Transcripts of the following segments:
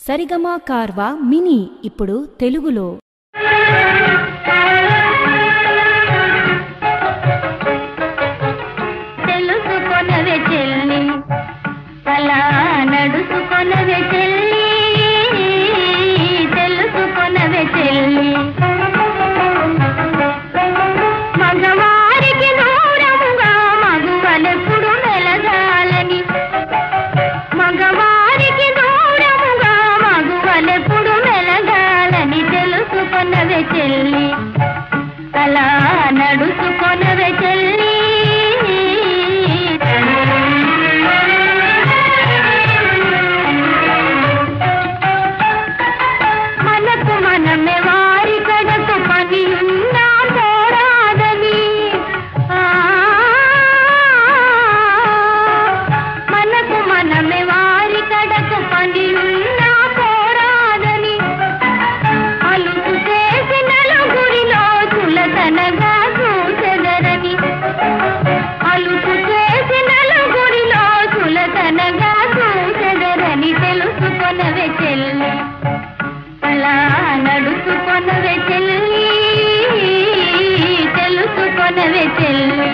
సరిగమా కార్వా mini ఇప్పుడు తెలుగులో తెలుసుకొనవే చెల్లి అలా నడుచుకొనవే చెల్లి తెలుసుకొనవే చెల్లి మగవారికి దూరముగా మగువలెప్పుడు మెలగాలని మగవారికి దూరముగా మగువలెప్పుడు మెలగాలని తెలుసుకొనవే చెల్లి అలా నడుచుకొనవే చెల్లి మనకు మనమే వారి కడకు పని ఉన్నా పోరాదని ఆ, మనకు మనమే వారి కడకు పని ఉన్నా పోరాదని అలుసు చేసి నలుగురిలో చులతనగా చూచెదరని అలుసు చేసి నలుగురిలో చులతనగా చూచెదరని తెలుసుకొనవే చెల్లి అలా నడుచుకొనవే చెల్లి తెలుసుకొనవే చెల్లి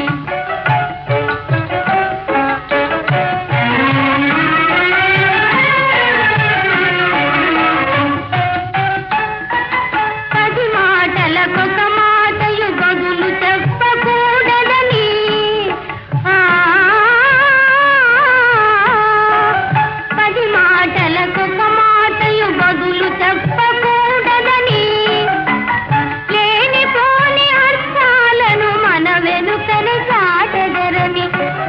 పది మాటలకొక మాటయు బదులు చెప్పకూడదని ఆ, పది మాటలకొక మాటయు బదులు చెప్పకూడదని లేనిపోని అర్థాలను మన వెనుకనే చాటెదరని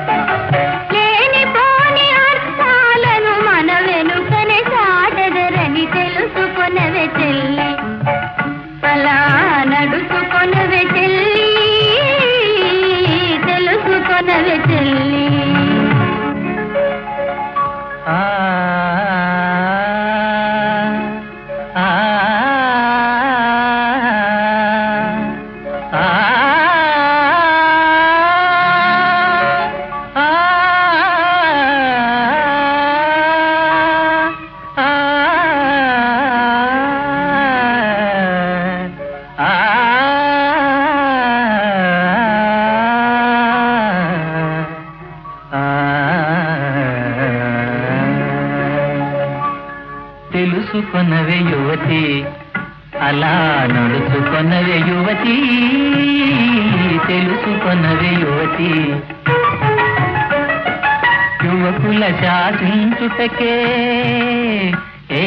లేనిపోని అర్థాలను మన వెనుకనే చాటెదరని తెలుసుకొనవే చెల్లి అలా నడుచుకొనవే చెల్లి తెలుసుకొనవే చెల్లి ఆ ఆ ఆ తెలుసుకొనవే యువతి అలా నడుచుకొనవే యువతి తెలుసుకొనవే యువతి యువకుల శాసించుటకే ఏ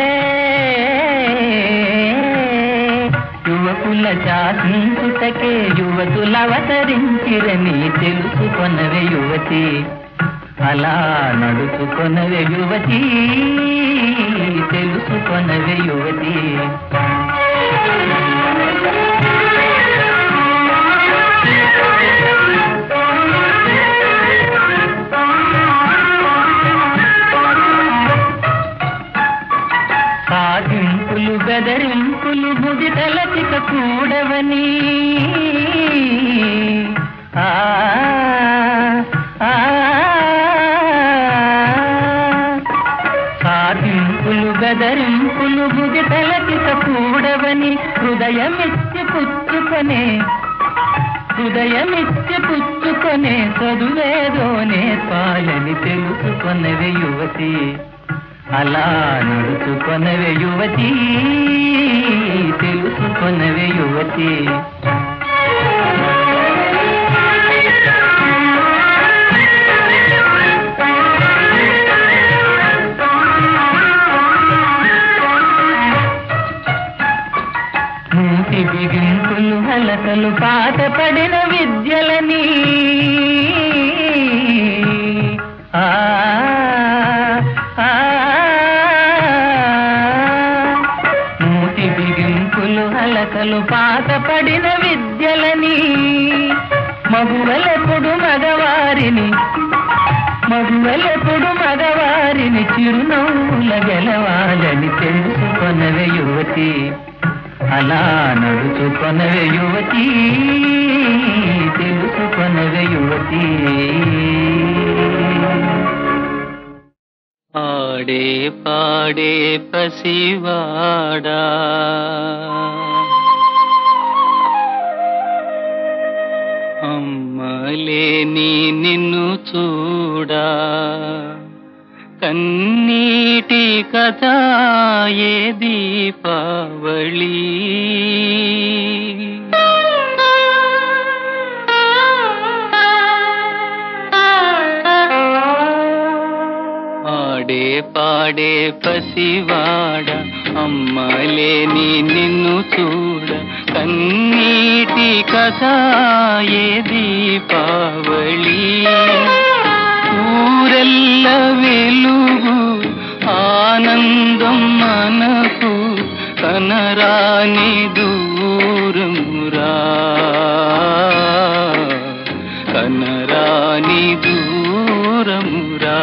యువకుల శాసించుటకే యువతులు అవతరించిరని తెలుసుకొనవే యువతి అలా నడుచుకొనవే యువతి తెలుసుకొనవే యువతి సాధింపులు బెదరింపులు ముది తలచిక కూడవని ఆ ఆ, సాధింపులు బెదరింపులు ముది తలచిక కూడవని హృదయమిచ్చి పుచ్చుకొనే హృదయమిచ్చి పుచ్చుకొనే చదువేదో నేర్పాలని తెలుసుకొనవే యువతి అలా నడుచుకొనవే యువతి తెలుసుకొనవే యువతి మూతి బిగింపులు హలకలు పాత పడిన విద్యలని ఆ ఆ, మూతి బిగింపులు హలకలు పాత పడిన విద్యలని మగువలెప్పుడు మగవారిని మగువలెప్పుడు మగవారిని చిరునవ్వుల గెలవాలని తెలుసుకొనవే యువతి అలా నడుచుకొనవే యువతి తెలుసుకొనవే యువతి ఆ పాడే పాడే పసివాడా అమ్మలేని నిన్ను చూడా కన్నీటి కథ ఏ దీపావళి పాడే పాడే పసివాడ అమ్మలేని నిన్ను చూడ కన్నీటి కథ ఏ దీపావళి ఊరెల్ల వెలుగు ఆనందం మనకు కనరాని దూరమురా కనరాని దూరమురా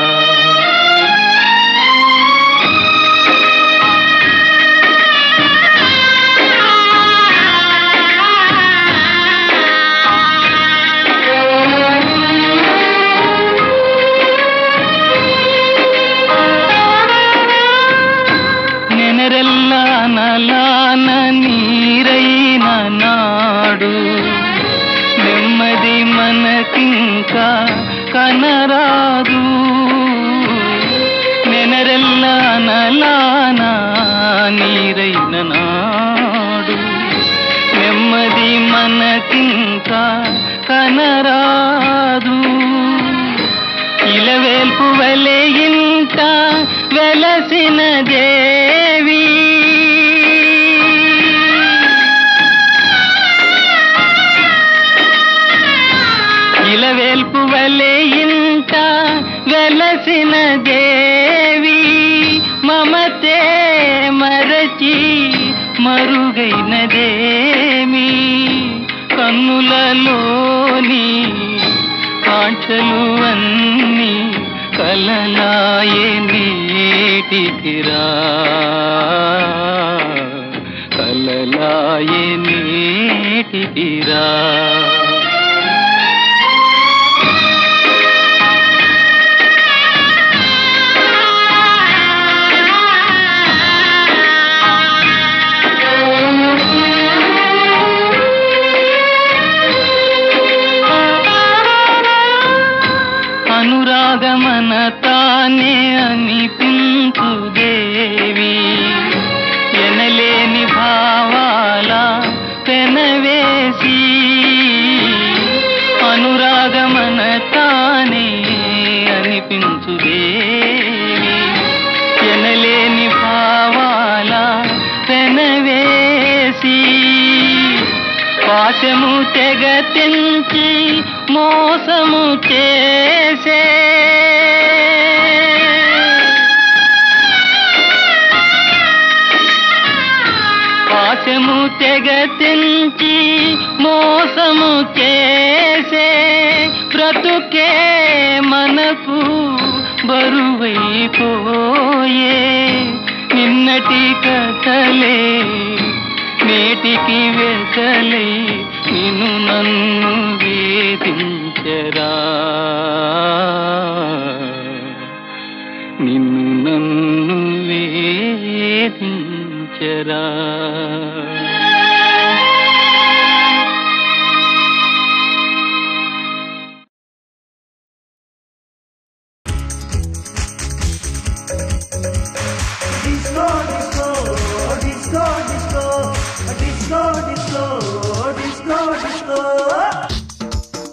నెనరెల్ల నలాన నీరైన నాడు నెమ్మది మనకింకా కనరాదు నెనరెల్ల నలాన నీరైన నాడు నెమ్మది మనకింకా కనరాదు ఇలవేల్పు వలె ఇంట వెలసిన దేవి ఇలవేల్పు వలె ఇంట వెలసిన దేవి మమతే మరచి మరుగైనదేమి కన్నులలోని కాంక్షలు అన్నీ కలలాయే నేటికిరా కలలాయే నేటికిరా అనురాగమన తానే అనిపించు దేవి ఎనలేని భావాల పెనవేసి అనురాగమన తానే అనిపించు దేవి ఎనలేని భావాల పెనవేసి పాశము తెగ తెంచి మోసము చేసే పాశము తెగ తెంచి మోసము చేసే బ్రతుకే మనకు బరువైపోయే నిన్నటి కథలే నేటికి వెసలై నిన్ను నన్ను వేధించరా నిన్ను నన్ను వేధించరా Disco, disco, disco, disco, disco, disco, disco, disco.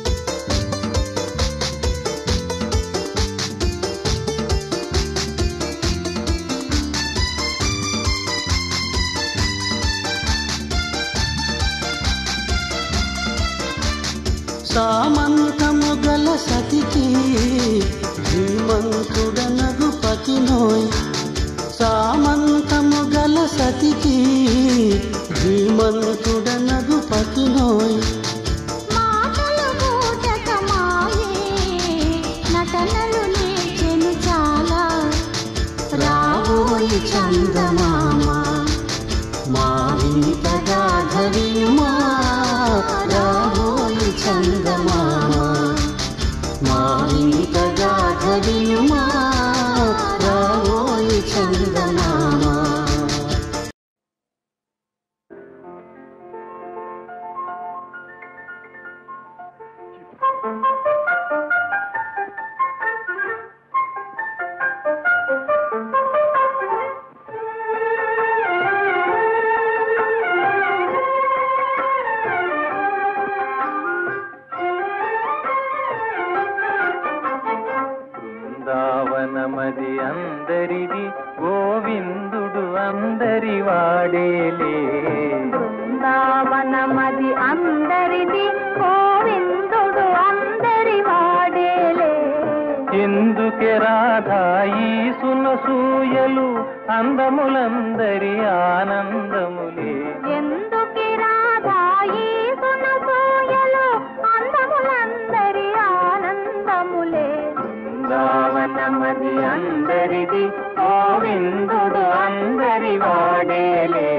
సామంతము గల సతికి ధీమంతుడనగు పతినోయ్ సామంతము గల సతికి ధీమంతుడనగు పతినోయ్ మాటలు బూటకమాయే నటనలు నేర్చెను చాలా రాబోయి చందమామ మా వింత గాధవియుమా రాబోయి చందమామ మా వింత గాధవియుమా చందమామ బృందావనమది అందరిది గోవిందుడు అందరి వాడేలే బృందావనమది అందరిది గోవిందుడు అందరి వాడేలే ఎందుకే రాధాయి సునసూయలు అందములందరి ఆనందములే ఎందుకి రాధాయి సునసూయలు అందములందరి ఆనందములే బృందావనమది అందరిది గోవిందుడు అందరి వాడేలే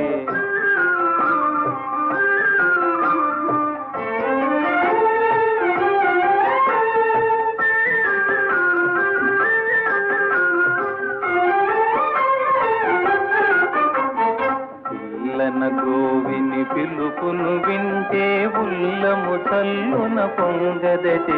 పిల్లన గోవిని పిలుపును వింటే ఉల్లము చల్లున పొంగదటే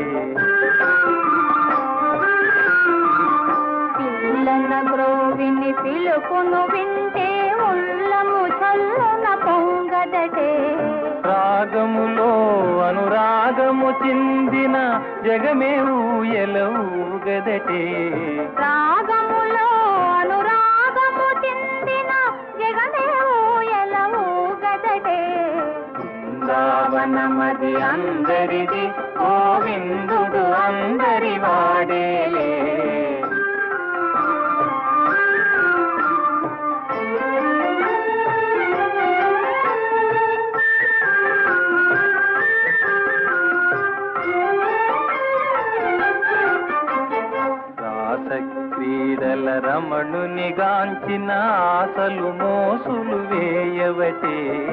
పిల్లల గ్రోవిని పిలుపును వింటే ఉల్లము చల్లున పొంగదటే రాగములో అనురాగము చిందిన జగమే ఊయలవుగదటే రాగములో అనురాగము చిందిన జగమే ఊయలవు గదటే బృందావనమది అందరిది గోవిందుడు అందరి వాడేలే రాస క్రీడల రమణుని గాంచిన ఆశలు మోసులు వేయవటే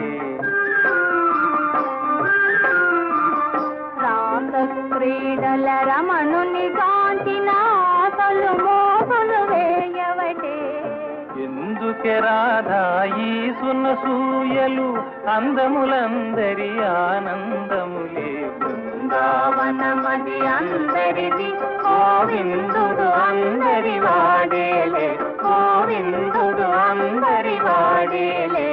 రాస క్రీడల రమణుని కాంచిన ఆశలు మోపులు వేయవటే ఎందుకే రాధాయి సునసూయలు అందములందరి ఆనందములే బృందావనమది అందరిది గోవిందుడు అందరి వాడేలే గోవిందుడు అందరి వాడేలే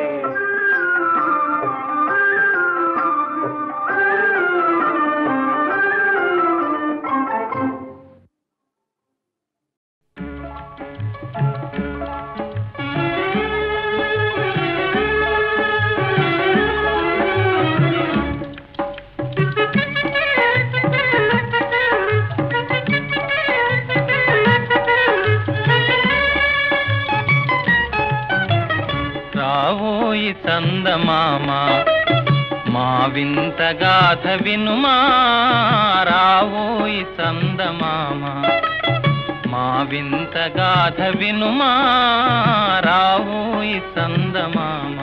రావోయి చందమామ మా వింత గాథ వినుమా రావోయి చందమామ మా వింత గాథ వినుమా రావోయి చందమామ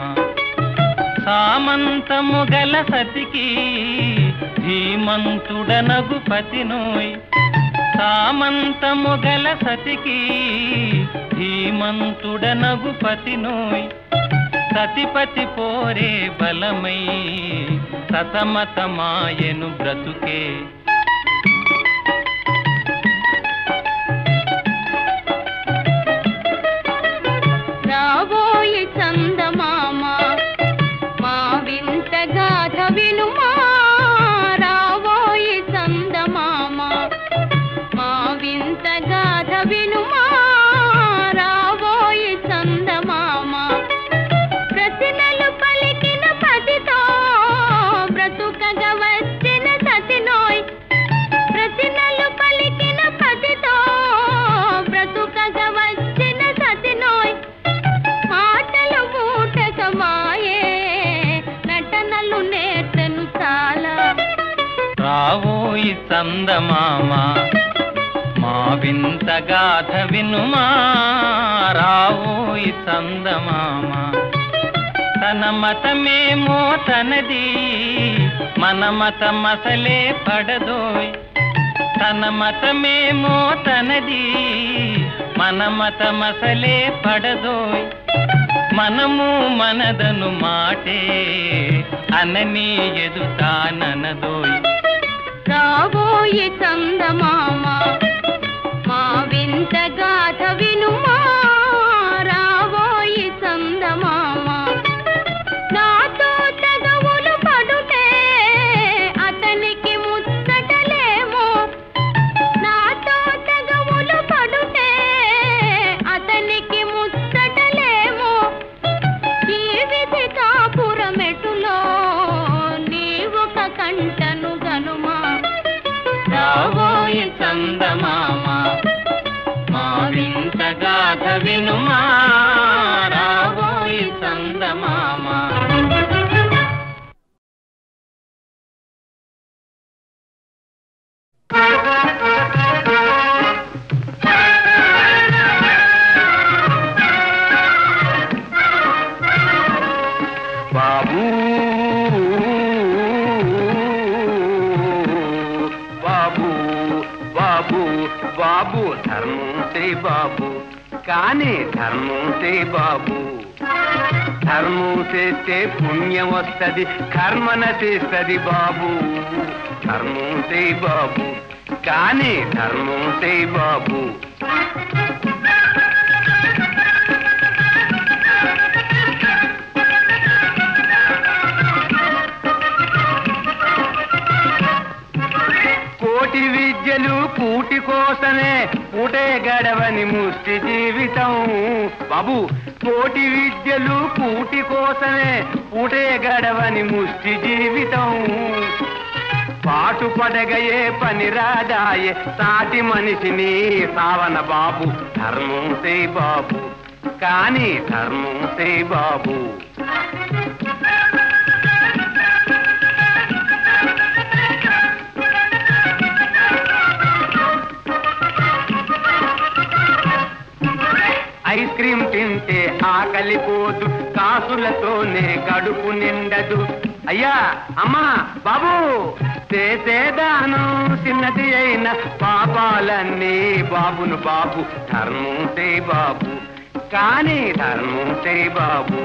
సామంతము గల సతికి ధీమంతుడనగు పతినోయ్ సామంతము గల సతికి ధీమంతుడనగు పతినోయ్ సతిపతి పోరే బలమై సతమతమాయను బ్రతుకే రాబోయి చందమామ మా వింత గాథ వినుమా రాబోయి చందమామ మా వింత గాథ వినుమా రాబోయి చందమామ ప్రతినలు పలికిన పతితో బ్రతుకగా వచ్చిన సతినోయ్ ప్రతినలు పలికిన పతితో బ్రతుకగా వచ్చిన సతినోయ్ మాటలు మూటకమాయే నటనలు నేర్చెను చాలా రావోయి చందమామ మా వింత గాథ వినుమా రావోయి చందమామ తన మతమేమో తనది మన మతం అసలే పడదోయ్ తన మతమేమో తనది మన మత మసలే పడదోయ్ మనము మనదను మాటే అనని ఎదుతాననదోయ్ రాబోయి చందమామ మా వింత గాథ వినుమా రాబోయి చందమామ నాతో తగవులు పడుతే అతనికి ముచ్చటలేమో నాతో తగవులు పడుతే అతనికి ముచ్చటలేమో ఈ విధి కాపురమెటులో నీవొక కంటను గనుమా రావోయి చందమామ మా వింత గాథ వినుమా రావోయి చందమామ బాబు బాబు బాబు బాబు ధర్మం చేయి బాబు కానీ ధర్మం చేయి బాబు ధర్మం చేస్తే పుణ్యం వస్తది కర్మన చేస్తది బాబు ధర్మం చేయి బాబు కానీ ధర్మం చేయి బాబు కోటి విద్యలు కూటి కోసమే పూటే గడవని ముష్టి జీవితం బాబు కోటి విద్యలు కూటి కోసమే పూటే గడవని ముష్టి జీవితం పాటు పడగయే పని రాదాయే సాటి మనిషిని సావన బాబు ధర్మం సే బాబు కానీ ధర్మం సే బాబు ఐస్ క్రీమ్ తింటే ఆకలి పోదు కాసులతోనే కడుపు నిండదు అయ్యా అమ్మా బాబు చేసేదాను చిన్నది అయిన పాపాలన్నీ బాబును బాబు ధర్మం చే బాబు కానీ ధర్మం చే బాబు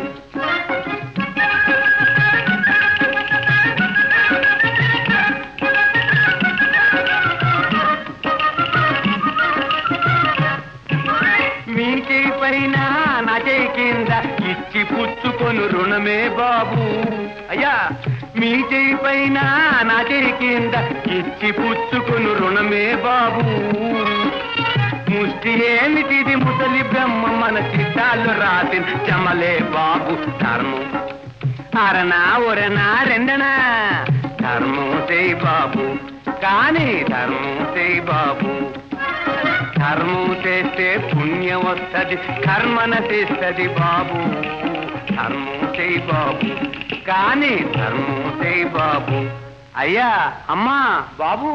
మీ చేయి పైన నా చేయి కింద ఇచ్చి పుచ్చుకొను రుణమే బాబు అయ్యా మీ చేయి పైన నా చేయి కింద ఇచ్చి పుచ్చుకొను రుణమే బాబు ముష్టి ఏమిటిది ముసలి బ్రహ్మ మన చిత్తాలు రాసిన చమలే బాబు ధర్మం అరనా ఒరనా రెండనా ధర్మం చేయి బాబు కానీ ధర్మం చేయి బాబు ధర్మం చేస్తే పుణ్యం వస్తది కర్మన చేస్తది బాబు ధర్మం చేయి బాబు కానీ ధర్మం చేయి బాబు అయ్యా అమ్మా బాబు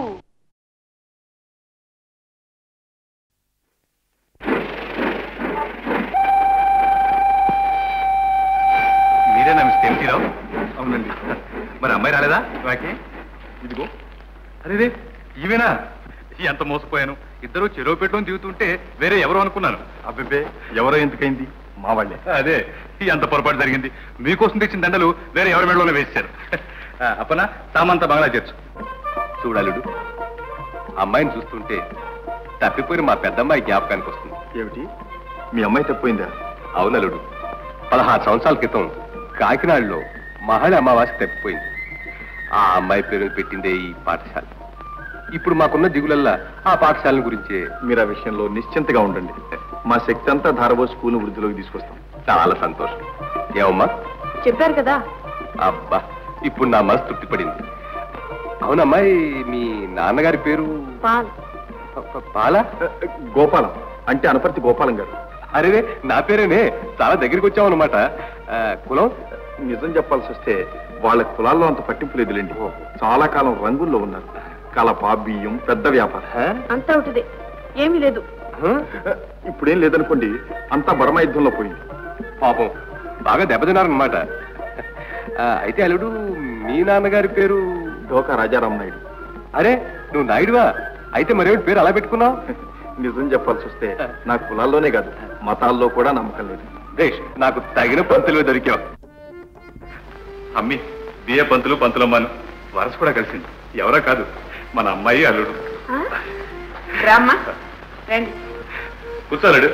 మీరేనా మిస్టర్ ఎంటీరావు అవునండి మరి అమ్మాయి రాలేదా రాకే ఇదిగో అరేదే ఈవేనా ఎంత మోసపోయాను ఇద్దరు చెరువుపేటలో దిగుతుంటే వేరే ఎవరు అనుకున్నాను అబ్బే ఎవరో ఎందుకైంది మా వాళ్ళే అదే ఎంత పొరపాటు జరిగింది మీకోసం తెచ్చిన దండలు వేరే ఎవరి మెడలోనే వేశారు అప్పన సామంత బంగ్లా చేర్చు చూడాలుడు అమ్మాయిని చూస్తుంటే తప్పిపోయిన మా పెద్దమ్మాయి జ్ఞాపకానికి వస్తుంది ఏమిటి మీ అమ్మాయి తప్పిపోయిందా అవునలుడు పదహారు సంవత్సరాల క్రితం కాకినాడలో మహిళ అమావాస్య తప్పిపోయింది ఆ అమ్మాయి పేరు పెట్టిందే ఈ పాఠశాల ఇప్పుడు మాకున్న దిగులల్లా ఆ పాఠశాల గురించే మీరు ఆ విషయంలో నిశ్చింతగా ఉండండి మా శక్తి అంతా ధారబోసి స్కూల్ వృద్ధిలోకి తీసుకొస్తాం చాలా సంతోషం ఏమమ్మా చెప్పారు కదా అబ్బా ఇప్పుడు నా మనసు తృప్తిపడింది అవునమ్మాయి మీ నాన్నగారి పేరు పాల్ ప- ప- పాలా గోపాలం అంటే అనపర్తి గోపాలం గారు అరేరే నా పేరేనే చాలా దగ్గరికి వచ్చామన్నమాట ఆ, కులం నిజం చెప్పాల్సి వస్తే వాళ్ళ కులాల్లో అంత పట్టింపు లేదులేండి చాలా కాలం రంగుల్లో ఉన్నారు కలప బియ్యం పెద్ద వ్యాపారం ఆ? అంతా ఒకటిదే ఏమీ లేదు ఆ? ఇప్పుడేం లేదనుకోండి అంతా బర్మ యుద్ధంలో పోయింది పాపం బాగా దెబ్బతిన్నారనమాట ఆ, అయితే అల్లుడు మీ నాన్నగారి పేరు డోకా రాజారాం నాయుడు అరే నువ్వు నాయుడువా అయితే మరేమిటి పేరు అలా పెట్టుకున్నావు నిజం చెప్పాల్సి వస్తే నాకు కులాల్లోనే కాదు మతాల్లో కూడా నమ్మకం లేదు దేశ్ నాకు తగిన పంతులు దొరికావు అమ్మి బియ్య పంతులు పంతులమ్మాను వరస కూడా కలిసింది ఎవరో కాదు మన అమ్మాయి అల్లుడు రామ్మా రండి కూర్చోలేడు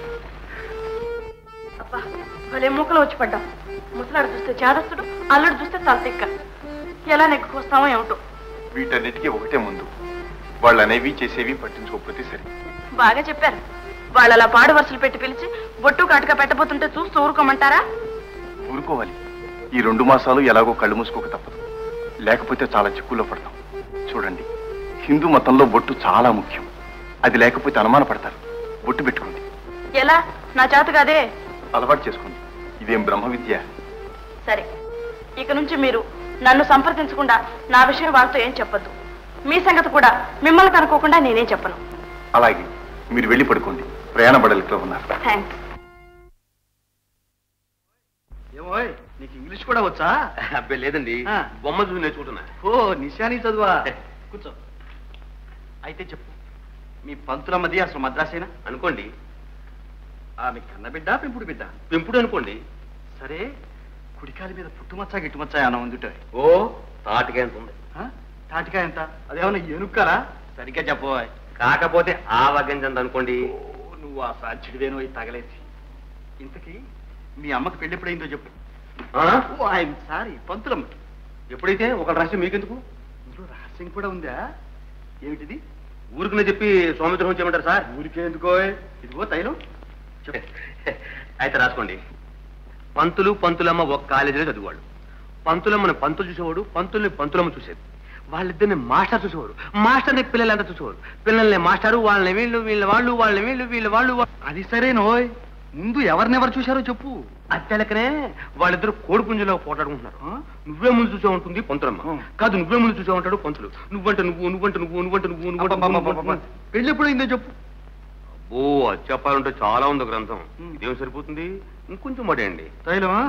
అబ్బా భలే మూకలు వచ్చి పడ్డాం ముసలాడు చూస్తే చేదస్తుడు అల్లుడు చూస్తే తలతిక్క ఎలా నెగ్గుకొస్తామో ఏమిటో వీటన్నిటికీ ఒకటే ముందు వాళ్ళు అనేవి చేసేవి పట్టించుకోకపోతే సరే బాగా చెప్పారు వాళ్ళు అలా పాడు వరుసలు పెట్టి పిలిచి బొట్టు కాటుగా పెట్టబోతుంటే చూస్తూ ఊరుకోమంటారా ఊరుకోవాలి ఈ రెండు మాసాలు ఎలాగో కళ్ళు మూసుకోక తప్పదు లేకపోతే చాలా చిక్కుల్లో పడతాం చూడండి హిందూ మతంలో బొట్టు చాలా ముఖ్యం అది లేకపోతే అనుమాన పడతారు బొట్టు పెట్టుకోండి ఎలా నా చేత కాదే అలవాటు చేసుకోండి ఇదేం బ్రహ్మ విద్య సరే ఇక నుంచి మీరు నన్ను సంప్రదించకుండా నా విషయం వాళ్ళతో ఏం చెప్పొద్దు మీ సంగతి కూడా మిమ్మల్ని కనుక్కోకుండా నేనేం చెప్పను అలాగే మీరు వెళ్ళి పడుకోండి ప్రయాణ బడలిలో ఉన్నారు థ్యాంక్స్ ఏమో నీకు ఇంగ్లీష్ కూడా వచ్చా అబ్బాయి లేదండి ఆ. బొమ్మ చూసి నేర్చుకుంటున్నా ఓ నిశాని చదువా కూర్చో అయితే చెప్పు మీ పంతులమ్మది అసలు మద్రాసేనా అనుకోండి ఆమె కన్నబిడ్డ పెంపుడు బిడ్డ పెంపుడు అనుకోండి సరే కుడికాలి మీద పుట్టుమచ్చ గిట్టుమచ్చ ఏమైనా ఉందిట ఓ తాటికాయ ఎంత ఉంది తాటికాయ ఎంత అదేమన్నా ఎనుక్కరా సరిగ్గా చెప్పోయ్ కాకపోతే ఆ వగ్గంజంత అనుకోండి ఓ, నువ్వు ఆ సాధ్యుడివేనో ఈ తగలేసి ఇంతకీ మీ అమ్మకి పెళ్లి ఎప్పుడైందో చెప్పు ఆ? ఓ ఆయన సారీ పంతులమ్మకి ఎప్పుడైతే ఒక రహస్యం మీకెందుకు ఇందులో రహస్యం కూడా ఉందా ఏమిటిది ఊరికనే చెప్పి స్వామిద్రోహం చేయమంటారు సార్ ఊరికే ఎందుకో ఇదిగో తైలం చెప్పు అయితే రాసుకోండి పంతులు పంతులమ్మ ఒక కాలేజీలో చదివాడు పంతులమ్మని పంతులు చూసేవాడు పంతుల్ని పంతులమ్మ చూసేది వాళ్ళిద్దరిని మాస్టర్ చూసేవాడు మాస్టర్ని పిల్లలంతా చూసేవాడు పిల్లల్ని మాస్టారు వాళ్ళని వీళ్ళు వీళ్ళ వాళ్ళు వాళ్ళని వీళ్ళు వీళ్ళ వాళ్ళు వా- అది సరేనోయ్ ముందు ఎవరినెవరు చూశారో చెప్పు అత్తెలకనే వాళ్ళిద్దరు కోడి పుంజులో పోటాడుకుంటున్నారు ఆ? నువ్వే ముందు చూసే ఉంటుంది పంతులమ్మ ఆ. కాదు నువ్వే ముందు చూసే ఉంటాడు పంతులు నువ్వంటే నువ్వు నువ్వంటే నువ్వు నువ్వంటే నువ్వు నువ్వంటే నువ్వు, నువ్వంటే నువ్వు. పెళ్లి ఎప్పుడైందో చెప్పు ఓ అది చెప్పాలంటే చాలా ఉంది గ్రంథం ఉమ్. ఇదేం సరిపోతుంది ఇంకొంచెం మడేయండి తైలమా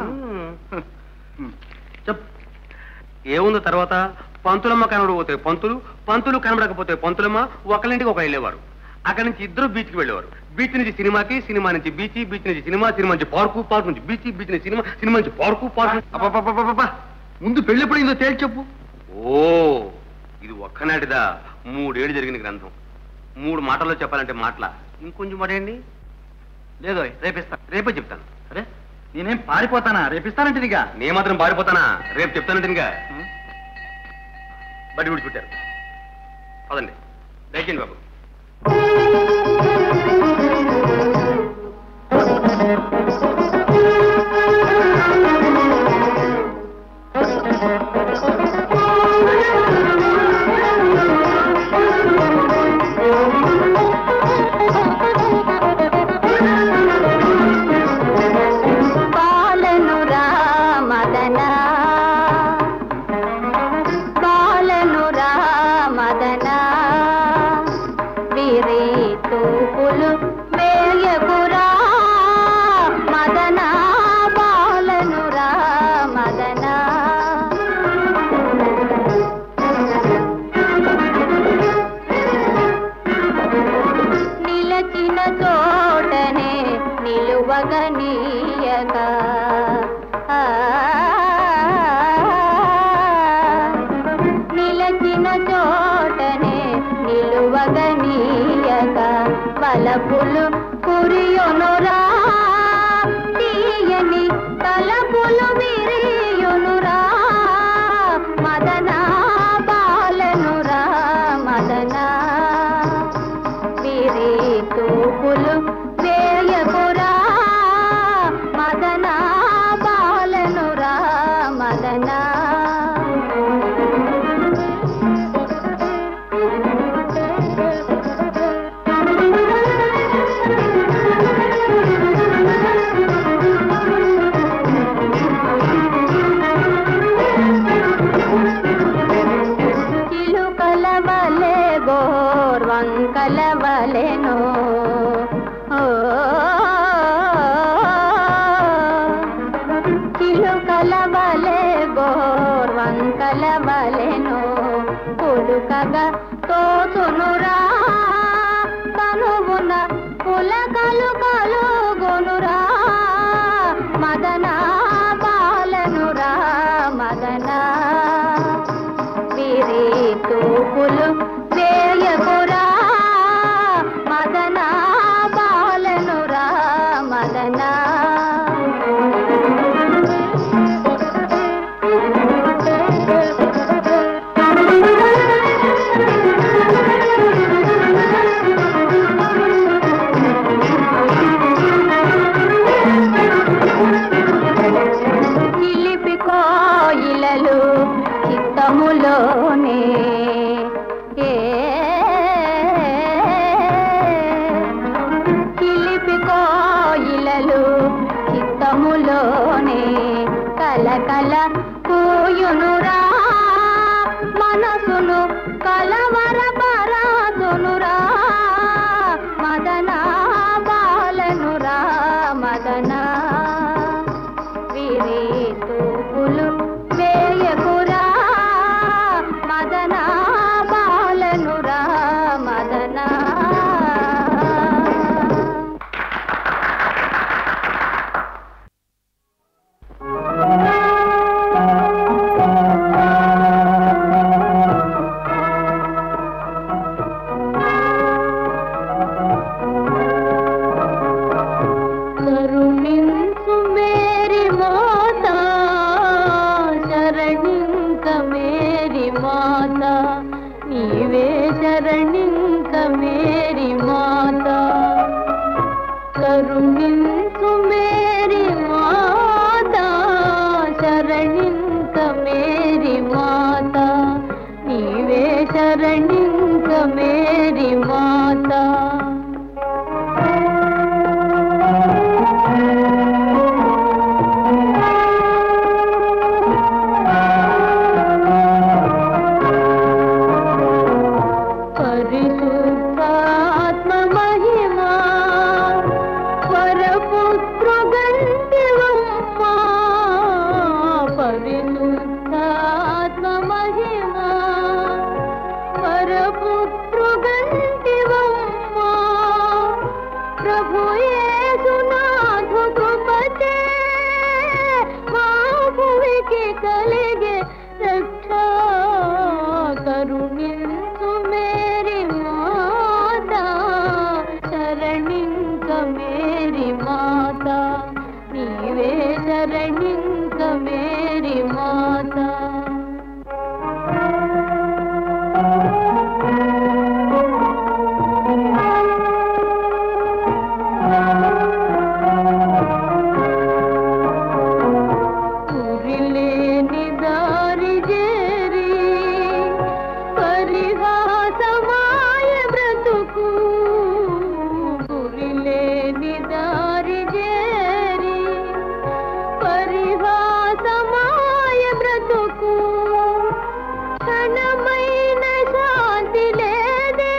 చెప్ ఏముంది తర్వాత పంతులమ్మ కనబడకపోతే పంతులు పంతులు కనబడకపోతే పంతులమ్మ ఒకరింటికి ఒక వెళ్ళేవారు అక్కడి నుంచి ఇద్దరు బీచ్కి వెళ్ళేవారు బీచ్ నుంచి సినిమాకి సినిమా నుంచి బీచ్ బీచ్ నుంచి సినిమా సినిమా నుంచి పార్కు పార్క్ నుంచి బీచ్ బీచ్ నుంచి సినిమా సినిమా నుంచి పార్కు పార్క్ అబ్బబ్బబ్బబ్బబ్బ. ముందు పెళ్లి ఎప్పుడైందో తేల్చి చెప్పు ఓ ఇది ఒక్కనాటిదా మూడేళ్ళు జరిగిన గ్రంథం మూడు మాటల్లో చెప్పాలంటే మాటల ఇంకొంచెం పడేయండి లేదో రేపిస్తా రేపే చెప్తాను అరే నేనేం పారిపోతానా రేపిస్తానంటే నీగా నేను మాత్రం పారిపోతానా రేపు చెప్తానంటే ఇంకా బడి విడిచిపెట్టారు పదండి దయచేయండి బాబు బాలను రామదనా బాలను రామదనా వీరే తూపులు వేయకురా మదనా బాలను రామదనా నిలచిన చోటనే నిలువగనీయక ఆ, నిలచిన చోటనే నిలువగనీయక వలపులు కురియునురా తీయని తలపులు విరియునురా మదనా బాలనురా మదనా వీరి తూపులు వేయకురా మదనా బాలనురా చేయునురా మనసును కలవరపరాదునురా మదన బాలనురా మదన వీరి తూపులు వేయకురా మదన బాలనురా మదన కరుణించు మేరీ మాత శరణింక మేరీ మాత నీవే శరణింక మేరీ మాత కరుణించు మేరీ మాత శరణింక మేరీ మాత నీవే శరణింక మేరీ మాత పరిశుద్ధాత్మ మహిమా పరపుత్ర గంటివమ్మా పరిశుద్ధాత్మ మహిమా పరపుత్ర గంటివమ్మా ప్రభు యేసునాథు కృపతే మా భువికి కలిగే రక్ష కరుణించు మేరీ మాత శరణింక మేరీ మాత నీవే శరణింక మేరీ మాత కురిలేని దారి చేరి పరిహాసమాయ బ్రతుకు కురిలేని దారి చేరి పరిహాసమాయ బ్రతుకు క్షణమైన శాంతి లేదే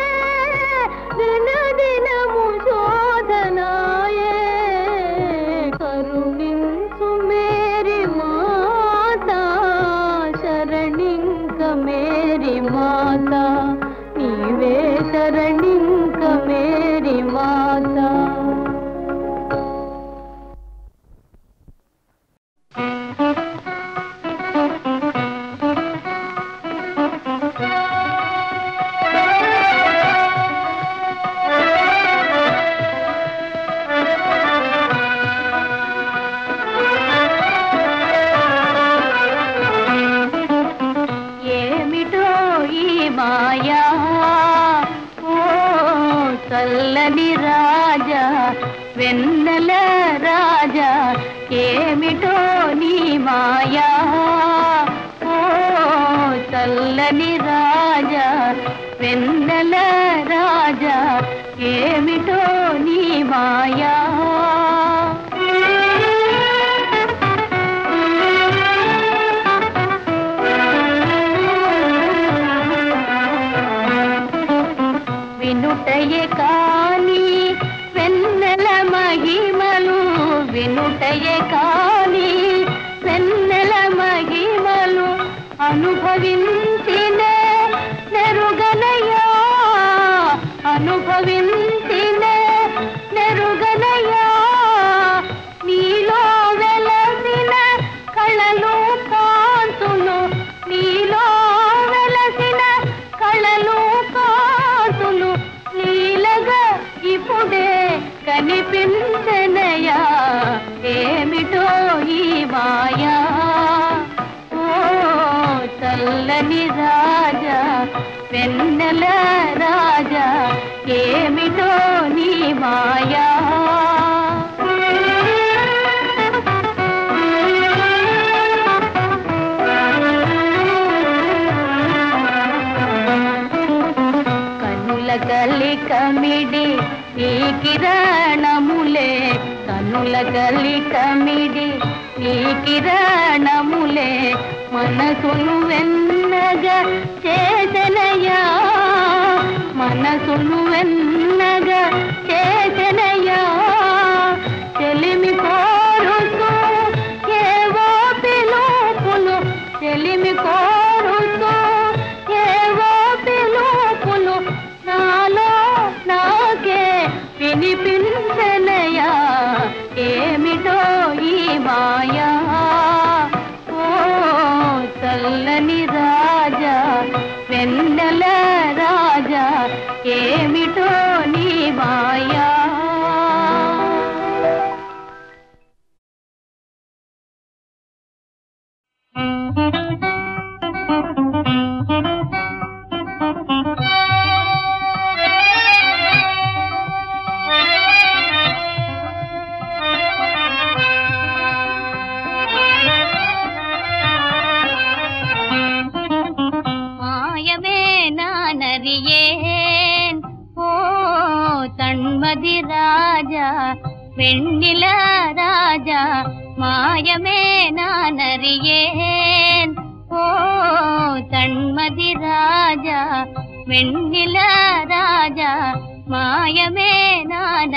దినదినము శోధనాయే కరుణించు మేరీ మాత శరణింక మేరీ మాత నీవే శరణింక మేరీ మాత ఏమిటో ఈ మాయా ఓ చల్లని రాజా వెన్నెల రాజా ఏమిటో నీ మాయా ఓ చల్లని రాజా వెన్నెల రాజా ఏమిటో నీ మాయా వినుటయే కాని వెన్నెల మహిమలు వినుటయే కాని వెన్నెల మహిమలు అనుభవించిన నెరుగనయా అనుభవించిన నెరుగనయా నీలో వెలసిన కళలు కాంతులు నీలో వెలసిన కళలు కాంతులు నీలగా ఇప్పుడే కనిపించనయా ఏమిటో ఈ మాయా ఓ చల్లని రాజా వెన్నెల రాజా ఏమిటో నీ మాయా కనుల గలి కమిడి ఈ కిరణములే కనుల గలి కమిడి ఈ కిరణములే మనసును వెన్నగా చేతనయ్యా మనసును వెన్నగా చేతనయ్యా చెలిమి కోరుతూ ఏవో పిలుపులు చెలిమి కోరుతూ ఏవో పిలుపులు నాలో నాకే వినిపించనయా ఏమిటో ఈ మాయా ఓ చల్లని రాజా వెన్నెల రాజా ఏమిటో నీ మాయా மாயமே நான் அறியேன் ஓ தன்மதி ராஜா வெண்ணில ராஜா மாயமே நான் அறியேன் ஓ தன்மதி ராஜா வெண்ணில ராஜா மாயமே நான்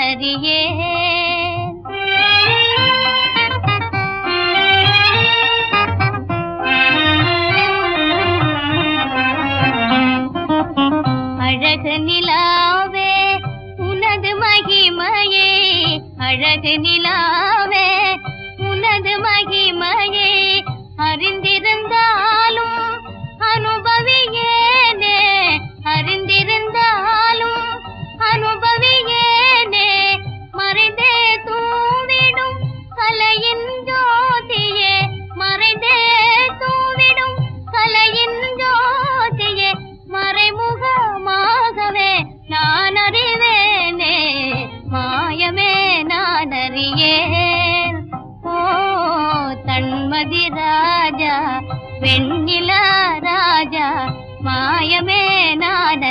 அறியேன் அழகு நிலாவே உனது மகிமையே அழகு நிலாவே உனது மகிமையே அறிந்திருந்தாலும் அனுபவியேனே அறிந்திருந்தாலும் அனுபவியேனே மறைந்தே தூவிடும் கலையின் ஜோதியே மறைந்தே தூவிடும் கலையின் ஜோதியே மறைமுகமாகவே நான் அறிவேனே மாயமே நான் அறியேன் ஓ தன்மதி ராஜா வெண்ணில ராஜா மாயமே நான்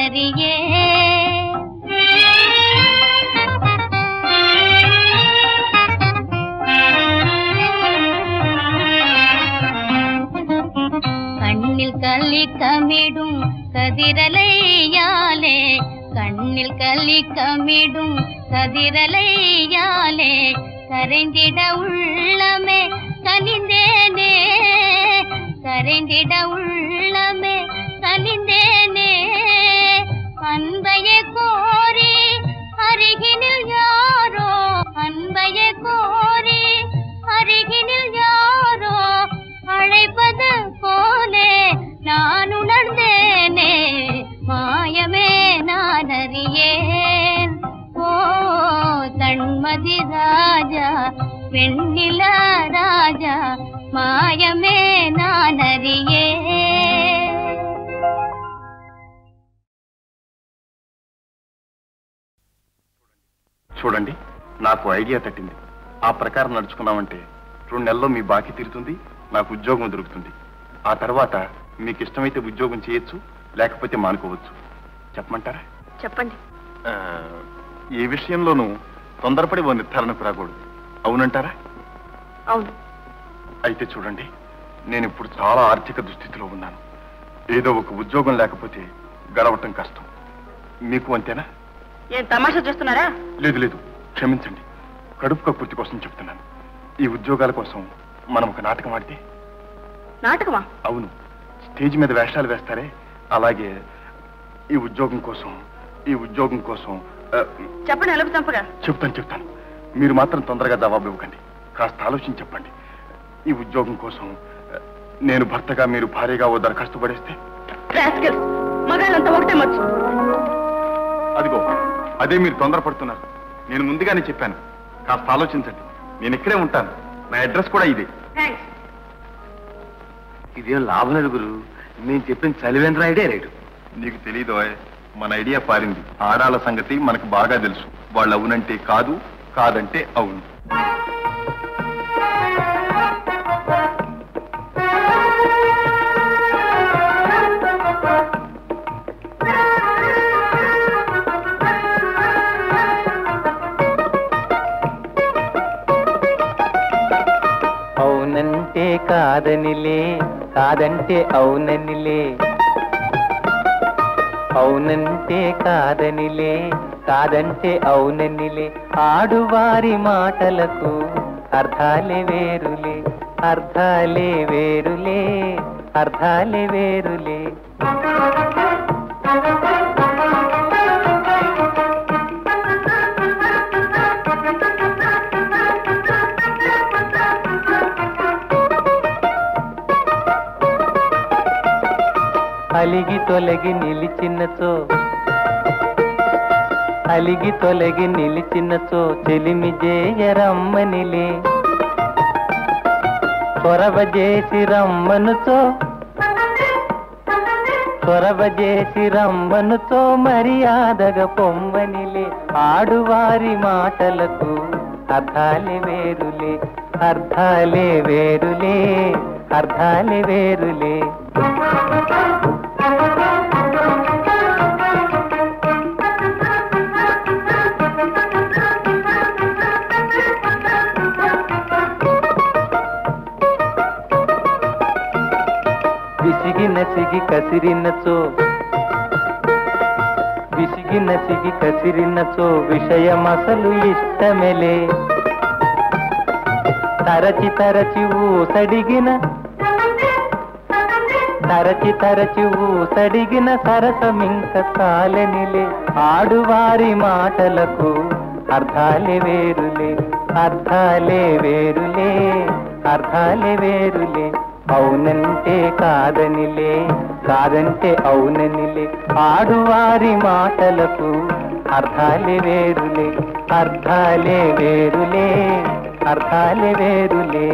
அறியேன் கண்ணில் கள்ளி கமிடும் கதிரலையாலே கண்ணில் கள்ளி கமிடும் கதிரலையாலே கரைந்திட உள்ளமே கனிந்தேனே கரைந்திட உள்ளமே கனிந்தேனே அன்பையே கோரி அருகினில் யாரோ அன்பையே கோரி அருகினில் யாரோ அழைப்பது போலே நான் உணர்ந்தேனே மாயமே நான் அறியேன் ஓ தன்மதி ராஜா வெண்ணில ராஜா மாயமே நான் அறியேன் చూడండి నాకు ఐడియా తట్టింది ఆ ప్రకారం నడుచుకున్నామంటే రెండు నెలల్లో మీ బాకీ తీరుతుంది నాకు ఉద్యోగం దొరుకుతుంది ఆ తర్వాత మీకు ఇష్టమైతే ఉద్యోగం చేయొచ్చు లేకపోతే మానుకోవచ్చు చెప్పమంటారా చెప్పండి ఆ, ఏ విషయంలోనూ తొందరపడి ఓ నిర్ధారణకు రాకూడదు అవునంటారా అవును అయితే చూడండి నేను ఇప్పుడు చాలా ఆర్థిక దుస్థితిలో ఉన్నాను ఏదో ఒక ఉద్యోగం లేకపోతే గడవటం కష్టం మీకు అంతేనా ఏం తమాషా చేస్తున్నారా లేదు లేదు క్షమించండి కడుపు కక్కుర్తి కోసం చెప్తున్నాను ఈ ఉద్యోగాల కోసం మనం ఒక నాటకం ఆడితే నాటకమా అవును స్టేజ్ మీద వేషాలు వేస్తారే అలాగే ఈ ఉద్యోగం కోసం ఈ ఉద్యోగం కోసం ఆ, చెప్పండి ఎలుపు చంపగా చెప్తాను చెప్తాను మీరు మాత్రం తొందరగా జవాబు ఇవ్వకండి కాస్త ఆలోచించి చెప్పండి ఈ ఉద్యోగం కోసం ఆ, నేను భర్తగా మీరు భార్యగా ఓ దరఖాస్తు పడేస్తే రాస్కెల్స్ మగాళ్ళంతా ఒకటే మచ్చు అదిగో అదే మీరు తొందరపడుతున్నారు నేను ముందుగానే చెప్పాను కాస్త ఆలోచించండి నేను ఇక్కడే ఉంటాను నా అడ్రస్ కూడా ఇదే థ్యాంక్స్ ఇదేం లాభం లేదు గురు నేను చెప్పిన చలివేంద్ర ఐడియా రేటు నీకు తెలీదు మన ఐడియా పారింది ఆడాల సంగతి మనకు బాగా తెలుసు వాళ్ళు అవునంటే కాదు కాదంటే అవును అవునంటే కాదనిలే కాదంటే అవుననిలే అవునంటే కాదనిలే కాదంటే అవుననిలే ఆడువారి మాటలకు అర్థాలే వేరులే అర్థాలే వేరులే అర్థాలే వేరులే అలిగి తొలగి నిలిచినచో అలిగి తొలగి నిలిచినచో చెలిమి జేయరమ్మనిలే చొరవ చేసి రమ్మనుచో చొరవ చేసి రమ్మనుచో మర్యాదగా పొమ్మనిలే ఆడువారి మాటలకు అర్థాలే వేరులే అర్థాలే వేరులే అర్థాలే వేరులే విసిగి నసిగి కసిరినచో విసిగి నసిగి కసిరినచో విషయమసలు ఇష్టమెలే తరచి తరచి ఊసడిగిన తరచి తరచి ఊసడిగిన సరసమింక కాలనిలే ఆడువారి మాటలకు అర్థాలే వేరులే అర్థాలే వేరులే అర్థాలే వేరులే అవునంటే కాదనిలే కాదంటే అవుననిలే ఆడువారి మాటలకు అర్థాలే వేరులే అర్థాలే వేరులే అర్థాలే వేరులే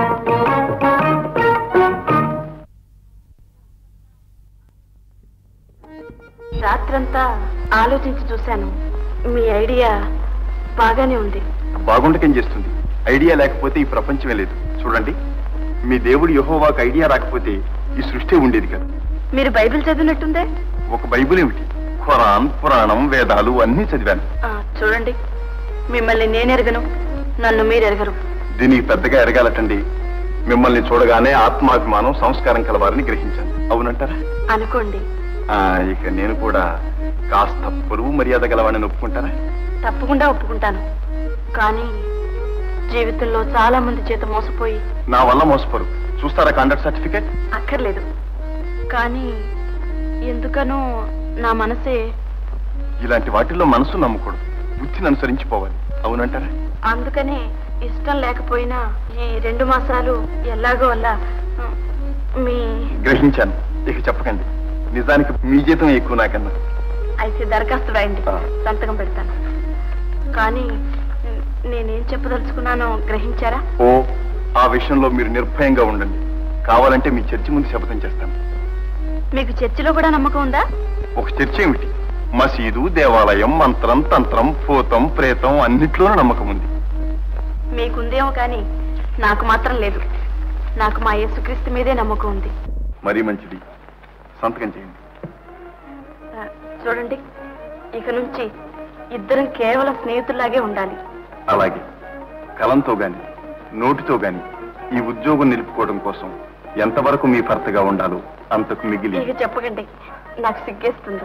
రాత్రంతా ఆలోచించి చూశాను మీ ఐడియా బాగానే ఉంది బాగుండకేం చేస్తుంది ఐడియా లేకపోతే ఈ ప్రపంచమే లేదు చూడండి మీ దేవుడు యహోవాకు ఐడియా రాకపోతే ఈ సృష్టి ఉండేది కదా మీరు బైబిల్ చదివినట్టుందే ఒక బైబిల్ ఏమిటి ఖురాన్ పురాణం వేదాలు అన్నీ చదివాను ఆ, చూడండి మిమ్మల్ని నేను ఎరగను నన్ను మీరు ఎరగరు దీనికి పెద్దగా ఎరగాలటండి మిమ్మల్ని చూడగానే ఆత్మాభిమానం సంస్కారం కలవారని గ్రహించాను అవునంటారా అనుకోండి ఆ, ఇక నేను కూడా కాస్త పొరుగు మర్యాద గలవాడిని ఒప్పుకుంటారా తప్పకుండా ఒప్పుకుంటాను కానీ జీవితంలో చాలా మంది చేత మోసపోయి నా వల్ల మోసపోరు చూస్తారా కాండక్ట్ సర్టిఫికేట్ అక్కర్లేదు కానీ ఎందుకనో నా మనసే ఇలాంటి వాటిల్లో మనసు నమ్మకూడదు బుద్ధిని అనుసరించి పోవాలి అవునంటారా అందుకనే ఇష్టం లేకపోయినా ఈ రెండు మాసాలు ఎలాగో అలా ఉమ్, మీ గ్రహించాను ఇక చెప్పకండి నిజానికి మీ జీతం ఎక్కువ నాకన్నా అయితే దరఖాస్తు రాయండి సంతకం పెడతాను కానీ ఉమ్, నేనేం చెప్పదలుచుకున్నానో గ్రహించారా ఓ ఆ విషయంలో మీరు నిర్భయంగా ఉండండి కావాలంటే మీ చర్చి ముందు శపథం చేస్తాను మీకు చర్చిలో కూడా నమ్మకం ఉందా ఒక చర్చ ఏమిటి మసీదు దేవాలయం మంత్రం తంత్రం భూతం ప్రేతం అన్నిట్లోనూ నమ్మకం ఉంది మీకుందేమో కానీ నాకు మాత్రం లేదు నాకు మా యేసుక్రీస్తు మీదే నమ్మకం ఉంది మరీ మంచిది సంతకం చేయండి ఆ, చూడండి ఇక నుంచి ఇద్దరం కేవలం స్నేహితుల్లాగే ఉండాలి అలాగే కలంతో గాని నోటితో గాని ఈ ఉద్యోగం నిలుపుకోవడం కోసం ఎంతవరకు మీ భర్తగా ఉండాలో అంతకు మిగిలి ఇక చెప్పకండి నాకు సిగ్గేస్తుంది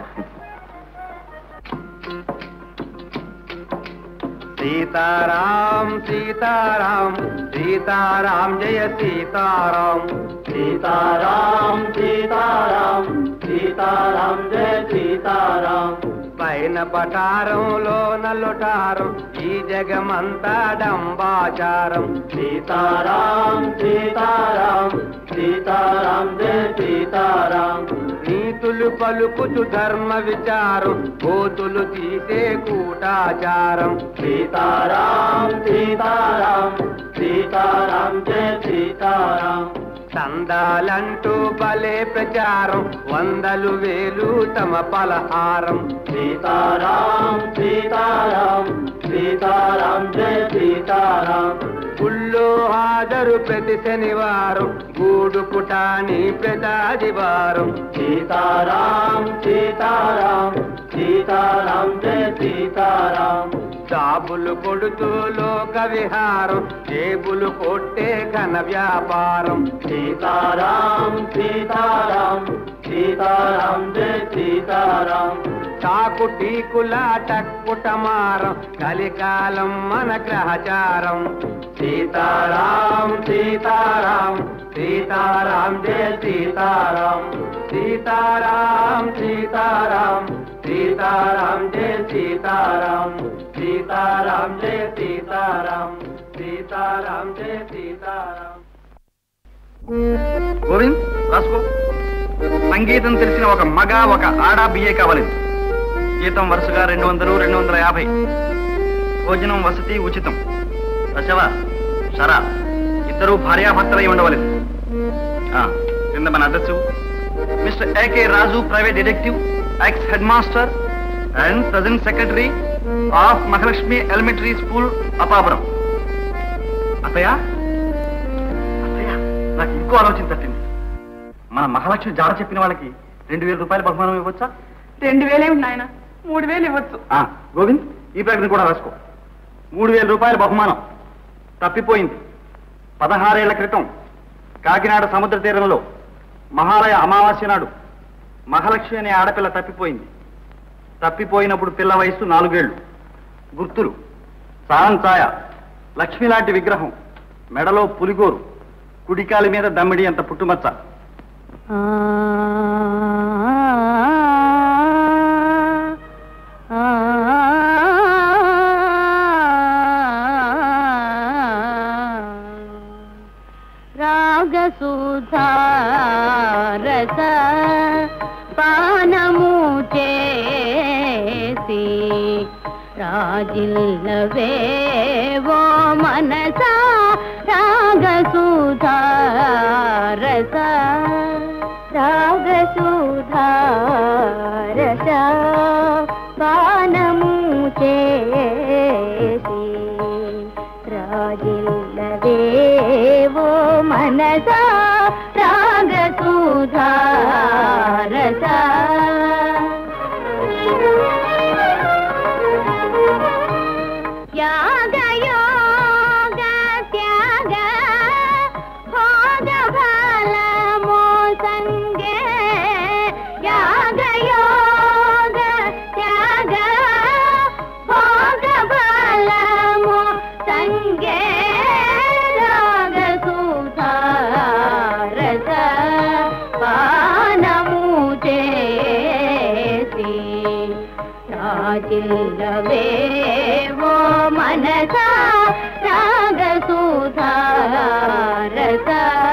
సీతారాం సీతారాం సీతారాం జయ సీతారాం సీతారాం సీతారాం సీతారాం జయ సీతారాం పైన పటారంలో నల్లుటారం ఈ జగమంతా డంబాచారం సీతారాం సీతారాం సీతారాం జయ సీతారాం నీతులు పలుకుచు ధర్మ విచారం కోతులు తీసే కూటాచారం సీతారాం సీతారాం సీతారాం జయ సీతారాం చందాలంటూ భలే ప్రచారం వందలు వేలు తమ పలహారం సీతారాం సీతారాం సీతారాం జయ సీతారాం గుళ్ళో హాజరు ప్రతి శనివారం గూడు పుటాని ప్రతాదివారం సీతారాం సీతారాం సీతారాం జయ సీతారాం జాబులు కొడుతూ లోక విహారం జేబులు కొట్టే ఘన వ్యాపారం సీతారాం సీతారాం సీతారాం జయ సీతారాం చాకు టీకుల టక్కుటమారం కలికాలం మన గ్రహచారం సీతారాం సీతారాం సీతారాం జయ సీతారాం సీతారాం సీతారాం సీతారాం జయ సీతారాం సీతారాం జయ సీతారాం సీతారాం జయ సీతారాం గోవింద్ రాసుకో సంగీతం తెలిసిన ఒక మగ ఒక ఆడ బిఏ కావాలి జీతం వరుసగా రెండు వందలు రెండు వందల యాభై భోజనం వసతి ఉచితం రసవ షరా ఇద్దరు భార్యాభర్తలై ఉండవలేదు ఆ, కింద మన address mister A K Raju private detective ex head master and present secretary of Mahalakshmi elementary school Apapuram అత్తయ్య అత్తయ్య నాకు ఇంకో ఆలోచన తట్టింది మన మహాలక్ష్మి జాడ చెప్పిన వాళ్ళకి రెండు వేల రూపాయల బహుమానం ఇవ్వచ్చా రెండు వేలే నాయన మూడు వేలు ఇవ్వచ్చు ఆ, గోవింద్ ఈ ప్రకటన కూడా రాసుకో మూడు వేల రూపాయల బహుమానం తప్పిపోయింది పదహారేళ్ల క్రితం కాకినాడ సముద్ర తీరంలో మహాలయ అమావాస్య నాడు మహాలక్ష్మి అనే ఆడపిల్ల తప్పిపోయింది తప్పిపోయినప్పుడు పిల్ల వయస్సు నాలుగేళ్లు గుర్తులు సారం ఛాయ లక్ష్మి లాంటి విగ్రహం మెడలో పులిగోరు కుడికాలి మీద దమ్మిడి అంత పుట్టుమచ్చ రాగసుధారస పానము చేసి రాజిల్లవేవో మనస రాగసుధారస రాగసుధారస పానము చేసి రాజిల్లవేవో మనస రాగసుధారస యాగయోగ త్యాగ భోగ ఫలమో సంగే యాగయోగ త్యాగ భోగ ఫలమో సంగే రాగ సుధారస పానము చేసి రాజిల్లవేవో మనస రాగ సుధారస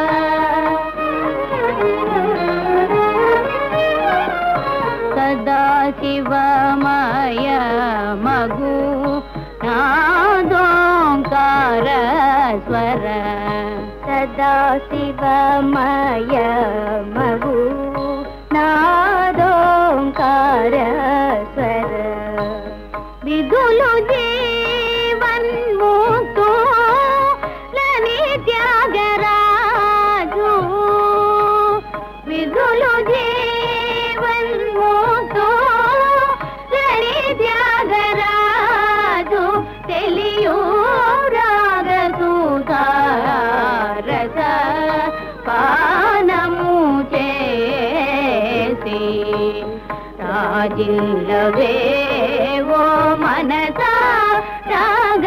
సదా శివమయ మగు నాదోంకార స్వర సదా శివమయ మగు నాదోంకార స్వర విధులు జీవన్ముక్తో లని త్యాగరాజు విధులు జీవన్ముక్తో లని త్యాగరాజు తెలియు రాగ సుధారస పానము చేసి రాజిల్లవేవో మనస రాగ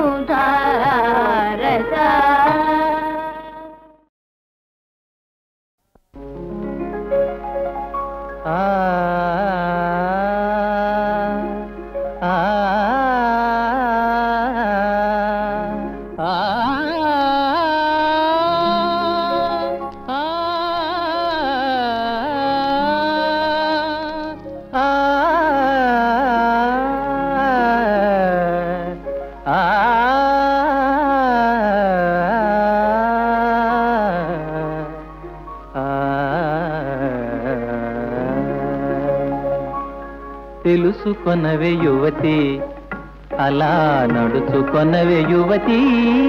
సుధారస ఆ ఆ తెలుసుకొనవే యువతి అలా నడుచుకొనవే యువతి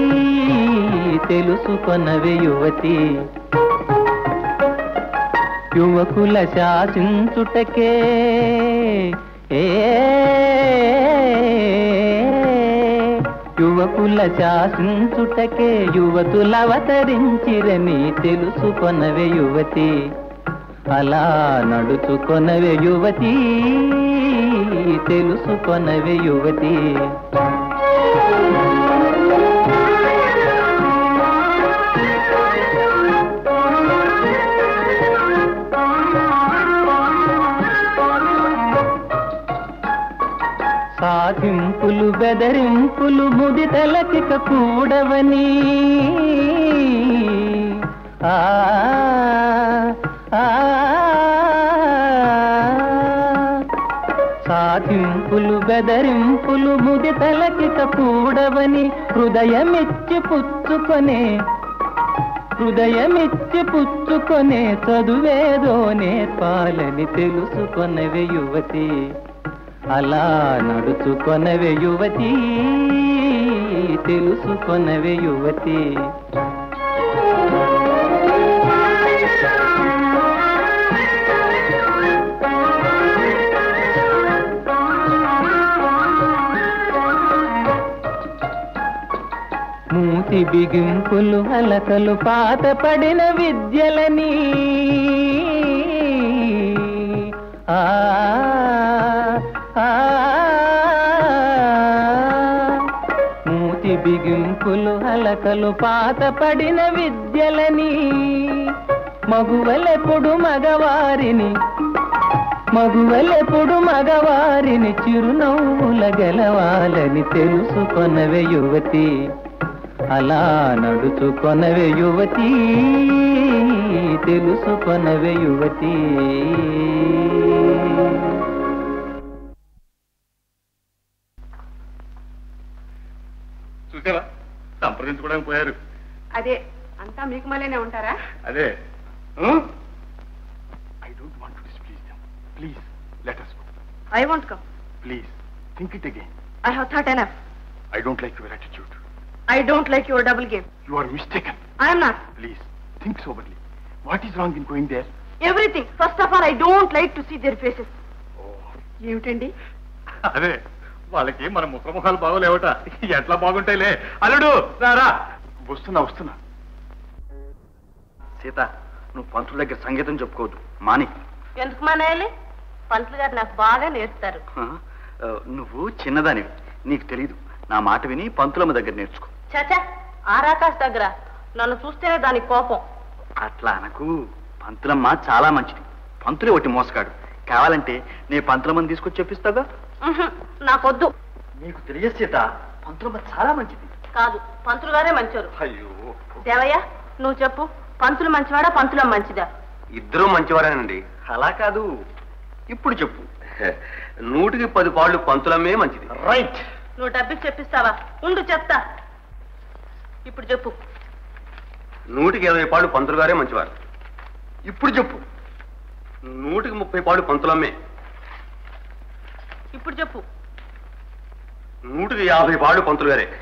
తెలుసుకొనవే యువతి యువకుల శాసించుటకే ఏ యువకుల శాసించుటకే యువతులవతరించిరని తెలుసుకొనవే యువతి అలా నడుచుకొనవే యువతి తెలుసుకొనవే యువతి సాధింపులు బెదరింపులు ముదితలకిక కూడవని ఆ ఆ, సాధింపులు బెదరింపులు ముదితలకిక కూడవని హృదయమిచ్చి పుచ్చుకొనే హృదయమిచ్చి పుచ్చుకొనే చదువేదో నేర్పాలని తెలుసుకొనవే యువతి అలా నడుచుకొనవే యువతి తెలుసుకొనవే యువతి మూతి బిగింపులు అలకలు పాత పడిన విద్యలని ఆ ఆ, మూతి బిగింపులు అలకలు పాత పడిన విద్యలని మగువలెప్పుడు మగవారిని మగువలెప్పుడు మగవారిని చిరునవ్వుల గెలవాలని తెలుసుకొనవే యువతి అలా నడుచుకొనవే యువతి తెలుసుకొనవే యువతి చూసారా సంప్రదించుకోవడానికి పోయారు అదే అంతా మీకు మళ్ళీనే ఉంటారా అదే I don't want to displease them please let us go I want come please think it again I have thought enough I don't like your attitude I don't like your double game you are mistaken I'm not please think soberly what is wrong in going there everything first of all I don't like to see their faces ఏమిటండి అదే వాళ్ళకి మన ముఖముఖాలు బాగోలేవట ఎట్లా బాగుంటాయిలే అల్లుడు రారా వస్తున్నా వస్తున్నా సీత నువ్వు పంతుల దగ్గర సంగీతం చెప్పుకోవద్దు మాని ఎందుకు మానేయాలి పంతులు గారు నాకు బాగా నేర్పుతారు ఆ, ఆ, నువ్వు చిన్నదానివి నీకు తెలీదు నా మాట విని పంతులమ్మ దగ్గర నేర్చుకో చాచా ఆరాకాశ్ దగ్గర నన్ను చూస్తేనే దానికి కోపం అట్లా అనకు పంతులమ్మ చాలా మంచిది పంతులే ఒకటి మోసగాడు కావాలంటే నీ పంతులమ్మని తీసుకొచ్చి చెప్పిస్తాగా ఉహుం, నాకొద్దు నీకు తెలియదు సీత పంతులమ్మ చాలా మంచిది కాదు పంతులు గారే మంచోరు అయ్యో దేవయ్య నువ్వు చెప్పు పంతులు మంచివాడా పంతులం మంచిదా ఇద్దరూ మంచివారేనండి అలా కాదు ఇప్పుడు చెప్పు నూటికి పది పాళ్ళు పంతులమ్మే మంచిది రైట్ నువ్వు డబ్బికి చెప్పిస్తావా ఉండు చెప్తా ఇప్పుడు చెప్పు నూటికి ఇరవై పాళ్ళు పంతులు గారే మంచివారు ఇప్పుడు చెప్పు నూటికి ముప్పై పాళ్ళు పంతులమ్మే ఇప్పుడు చెప్పు నూటికి యాభై పాళ్ళు పంతులు గారే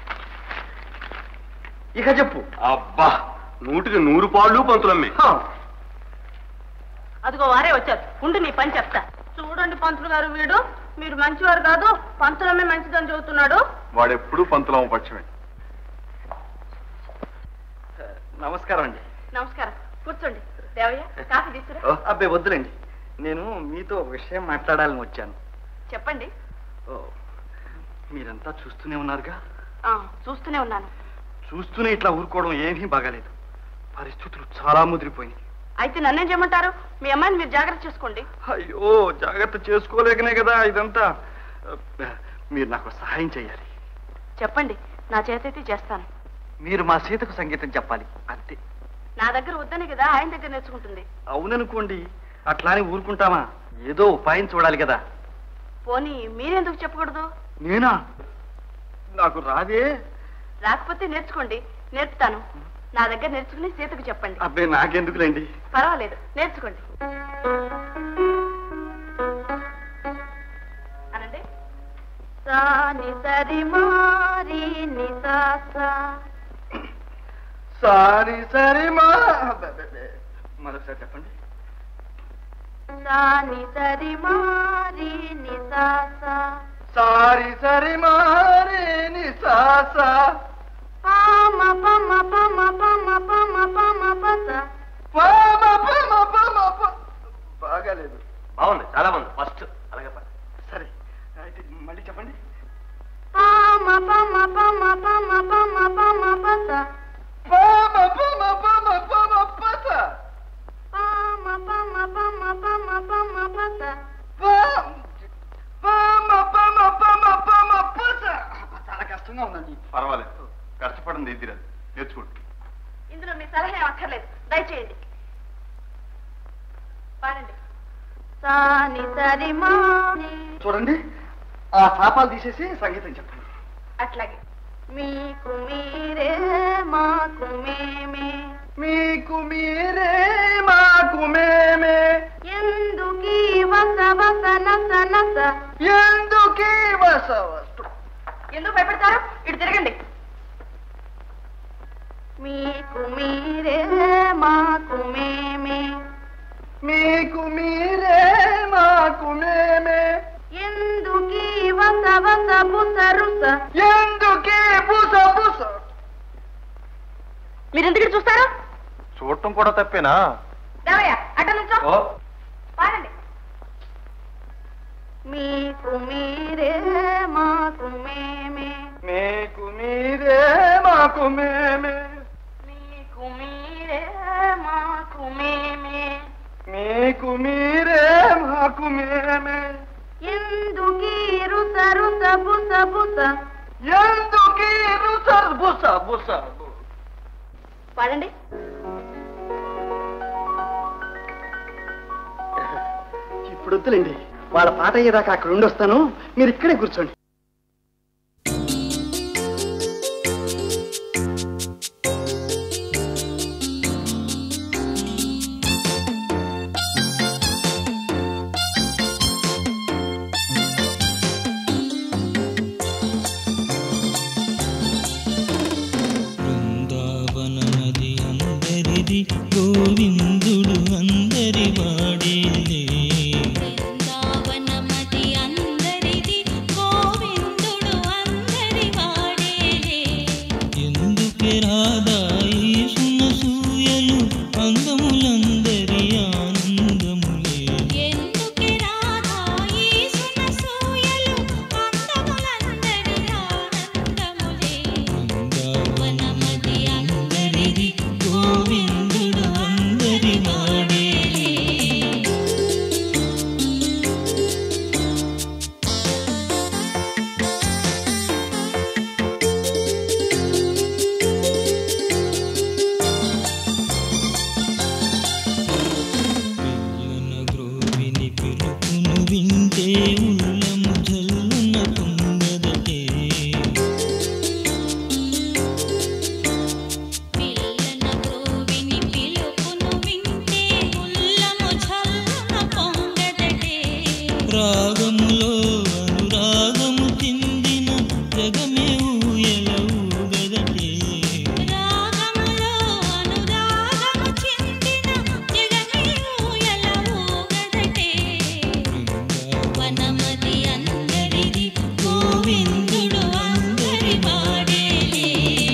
ఇక చెప్పు అబ్బా నూటికి నూరు పాళ్ళు పంతులమ్మే హా, అదిగో వారే వచ్చారు ఉండు నీ పని చెప్తా చూడండి పంతులు గారు వీడు మీరు మంచివారు కాదు పంతులమ్మే మంచిదని చెబుతున్నాడు వాడెప్పుడు పంతులమ్మ పక్షమే నమస్కారం అండి నమస్కారం కూర్చోండి దేవయ్య కాఫీ తీసుకురా ఓ, అబ్బే వద్దులేండి నేను మీతో ఒక విషయం మాట్లాడాలని వచ్చాను చెప్పండి ఓ, మీరంతా చూస్తూనే ఉన్నారుగా ఆ, చూస్తూనే ఉన్నాను చూస్తూనే ఇట్లా ఊరుకోవడం ఏమీ బాగాలేదు పరిస్థితులు చాలా ముదిరిపోయినాయి అయితే నన్నేం చేయమంటారు మీ అమ్మాయిని మీరు జాగ్రత్త చేసుకోండి అయ్యో జాగ్రత్త చేసుకోలేకనే కదా ఇదంతా మీరు నాకు సహాయం చేయాలి చెప్పండి నా చేతైతే చేస్తాను మీరు మా సీతకు సంగీతం చెప్పాలి అంతే నా దగ్గర వద్దనే కదా ఆయన దగ్గర నేర్చుకుంటుంది అవుననుకోండి అట్లానే ఊరుకుంటామా ఏదో ఉపాయం చూడాలి కదా పోనీ మీరెందుకు చెప్పకూడదు నేనా నాకు రాదే రాకపోతే నేర్చుకోండి నేర్పుతాను నా దగ్గర నేర్చుకుని సీతకు చెప్పండి అబ్బే నాకెందుకులేండి పర్వాలేదు నేర్చుకోండి అనండి సాని సరి మారి ని సా సా. సారీ సరే మా అబ్బబ్బబ్బే. మరొకసారి చెప్పండి సాని సరి మారి ని సా సా. సారి సరి మారి ని సాస పామ పమ పమ పమ పమ పమ పస పమ పమ పమ ప బాగాలేదు బాగుంది చాలా బాగుంది ఫస్ట్ అలాగే పాడు. సరే అయితే మళ్ళీ చెప్పండి పామ పమ పమ పమ పమ పమ పస పమ పమ పమ పమ పస పామ పమ పమ పమ పమ పస పమ పమ పమ పమ పమ పస చాలా కష్టంగా ఉందండి పర్వాలేదు కష్టపడింది ఇది రాదు నేర్చుకోండి ఇందులో మీ సలహా ఏం అక్కర్లేదు దయచేయండి పాడండి సాని సరి మాని చూడండి ఆ శాపాలు తీసేసి సంగీతం చెప్పండి అట్లాగే మీకు మీరే మాకు మేమే మీకు మీరే మాకు మేమే ఎందుకీ వస వస నస నస ఎందుకీ వస వస్తు ఎందుకు భయపడతారు ఇటు తిరగండి మీకు మీరే మాకు మేమే మీకు మీరే మాకు మేమే ఎందుకీ వస వస బుస రుస ఎందుకీ బుస బుస మీరు ఎందుకు ఇటు చూస్తారు చూడటం కూడా తప్పేనా దేవయ్య అట్ట నుంచో ఓ పాడండి మీకు మీరే మాకు మేమే మీకు మీరే మాకు మేమే మీకు మీరే మాకు మేమే మీకు మీరే మాకు మేమే ఎందుకీ రుస రుస బుస బుస ఎందుకీ రుస బుస బుస పాడండి ఇప్పుడు వద్దులేండి వాళ్ళ పాట అయ్యేదాకా అక్కడ ఉండొస్తాను మీరు ఇక్కడే కూర్చోండి బృందావనమది అందరిది గోవిందుడు అందరి వాడేలే బృందావనమది అందరిది గోవిందుడు అందరి వాడేలే ఎందుకే రాదాయి సునసూయలు అందములందరి ఆనందములే ఎందుకే రాధా ఈ సునసూయలు అందములందరి ఆనందములే బృందావనమది అందరిది గోవిందుడు అందరి వాడేలే పిల్లన గ్రోవిని పిలుపును వింటే ఉల్లము జల్లున పొంగదటే పిల్లన గ్రోవిని పిలుపును వింటే ఉల్లము ఝల్లున పొంగదటే రాగములో అనురాగము చెందిన జగమే ఊయల ఊగదటే రాగములో అనురాగము చెందిన జగమే ఊయల ఊగదటే వనమది అందరిది గోవిందుడు అందరి వాడేలే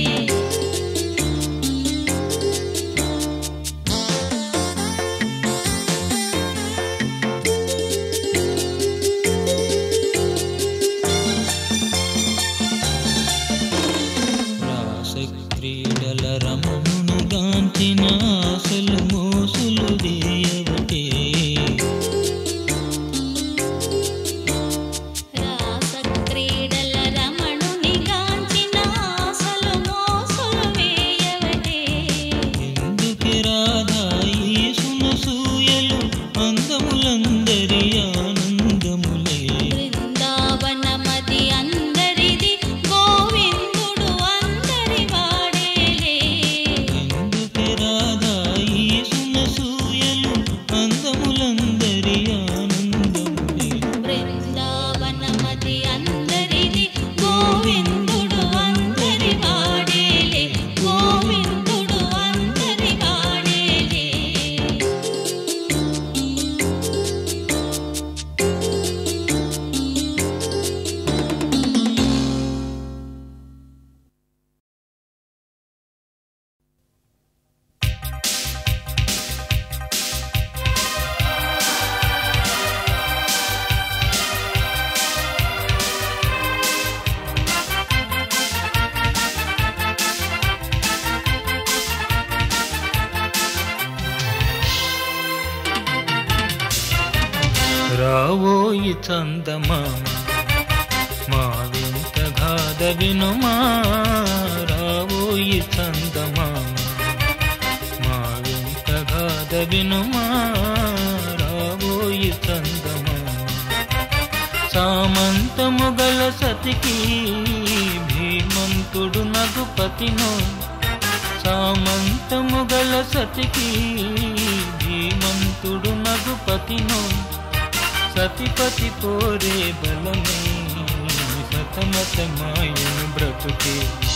రాస క్రీడల రమణుని గాంచిన ఆశలు మోసులు దేయవటే రాస క్రీడల రమణుని గాంచిన ఆశలు మోసులు వేయవటే ఎందుకే రాధాయి సునసూయలు అందములందరి ఆనందములే బృందావనమది అందరిది గోవిందుడు అందరి వాడేలే ఎందుకే రాధాయి రావోయి చందమామ మా వింత గాథ వినుమా రావోయి చందమామ మా వింత గాథ వినుమా రావోయి చందమామ సామంతము గల సతికి భీమంతుడు నగుపతినో సామంతము గల సతికి ధీమంతుడు నగుపతినో సతిపతి కోరే బలమే సతమత మాయను బ్రతుకే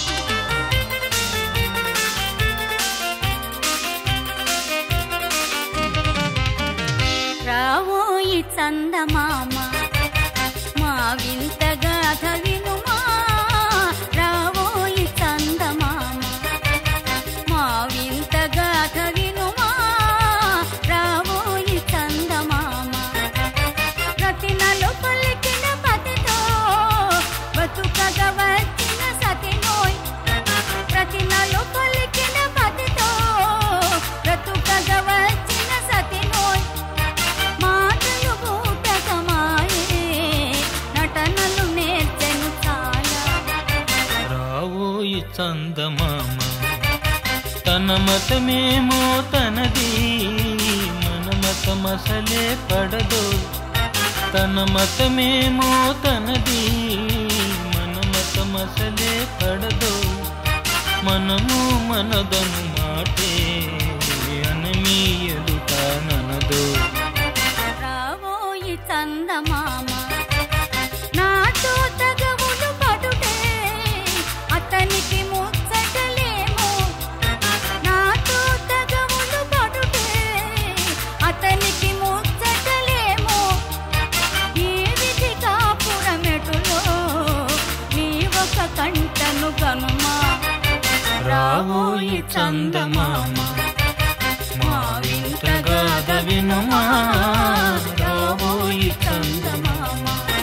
రావోయి చందమామ మా వింత గాథ వినుమా రావోయి చందమామ మా వింత గాథ వినుమా రావోయి చందమామ రతినలు పలికిన పతితో బతుకగా వచ్చిన సతినోయ్ రతినలు పలికిన పతితో బ్రతుకగా వచ్చిన సతినోయ్ మాటలు బూటకమాయే నటనలు నేర్చెను చాలా రావోయి చందమామ తన మతమేమో తనది మన మతమసలే పడదో తన మతమేమో తనది మన మతమసలే పడదో మనము మనదను మాటే అనమీ ఎదుట ననదో రావోయి చందమామ నాతో తగవులు పడుటే అతనికి ముచ్చటలేమో నాతో తగవులు పడుటే అతనికి ముచ్చటలేమో ఈ విధి కాపురమెటులో నీ ఒక కంటను కనుమా రావోయి చందమామ మా వింత గాథ వినుమా రావోయి చందమామ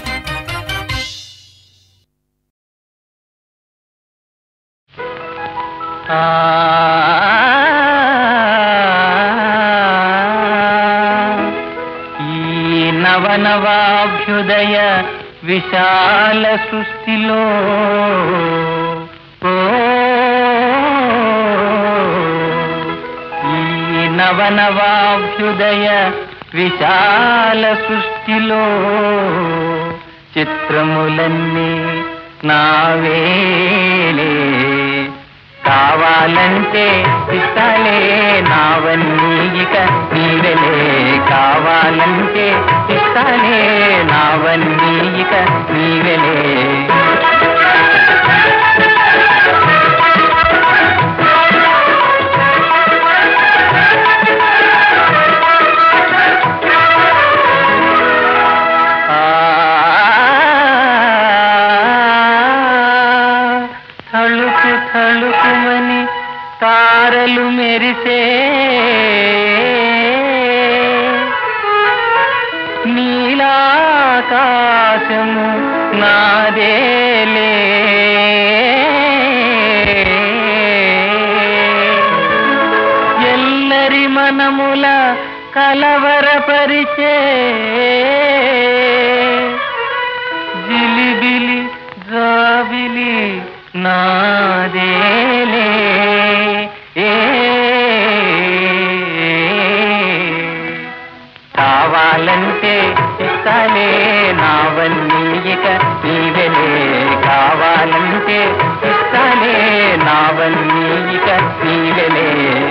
ఈ నవనవాభ్యుదయ విశాల సృష్టిలో ఓ, ఈ నవనవాభ్యుదయ విశాల సృష్టిలో చిత్రములన్నీ నావేలే కావాలంటే ఇస్తాలే నావన్నీ ఇక నీవెలే కావాలంటే ఇస్తాలే నావన్నీ ఇక నీవెలే తళుకు తళుకుమని తారలు మెరిసే నీలాకాశము నాదేలే ఎల్లరి మనముల కలవరపరిచే జిలిబిలి జాబిలి నాదేలే ఏ కావాలంటే ఇస్తాలే నావన్నీ ఇక నీవెలే కావాలంటే ఇస్తాలే నావన్నీ ఇక నీవెలే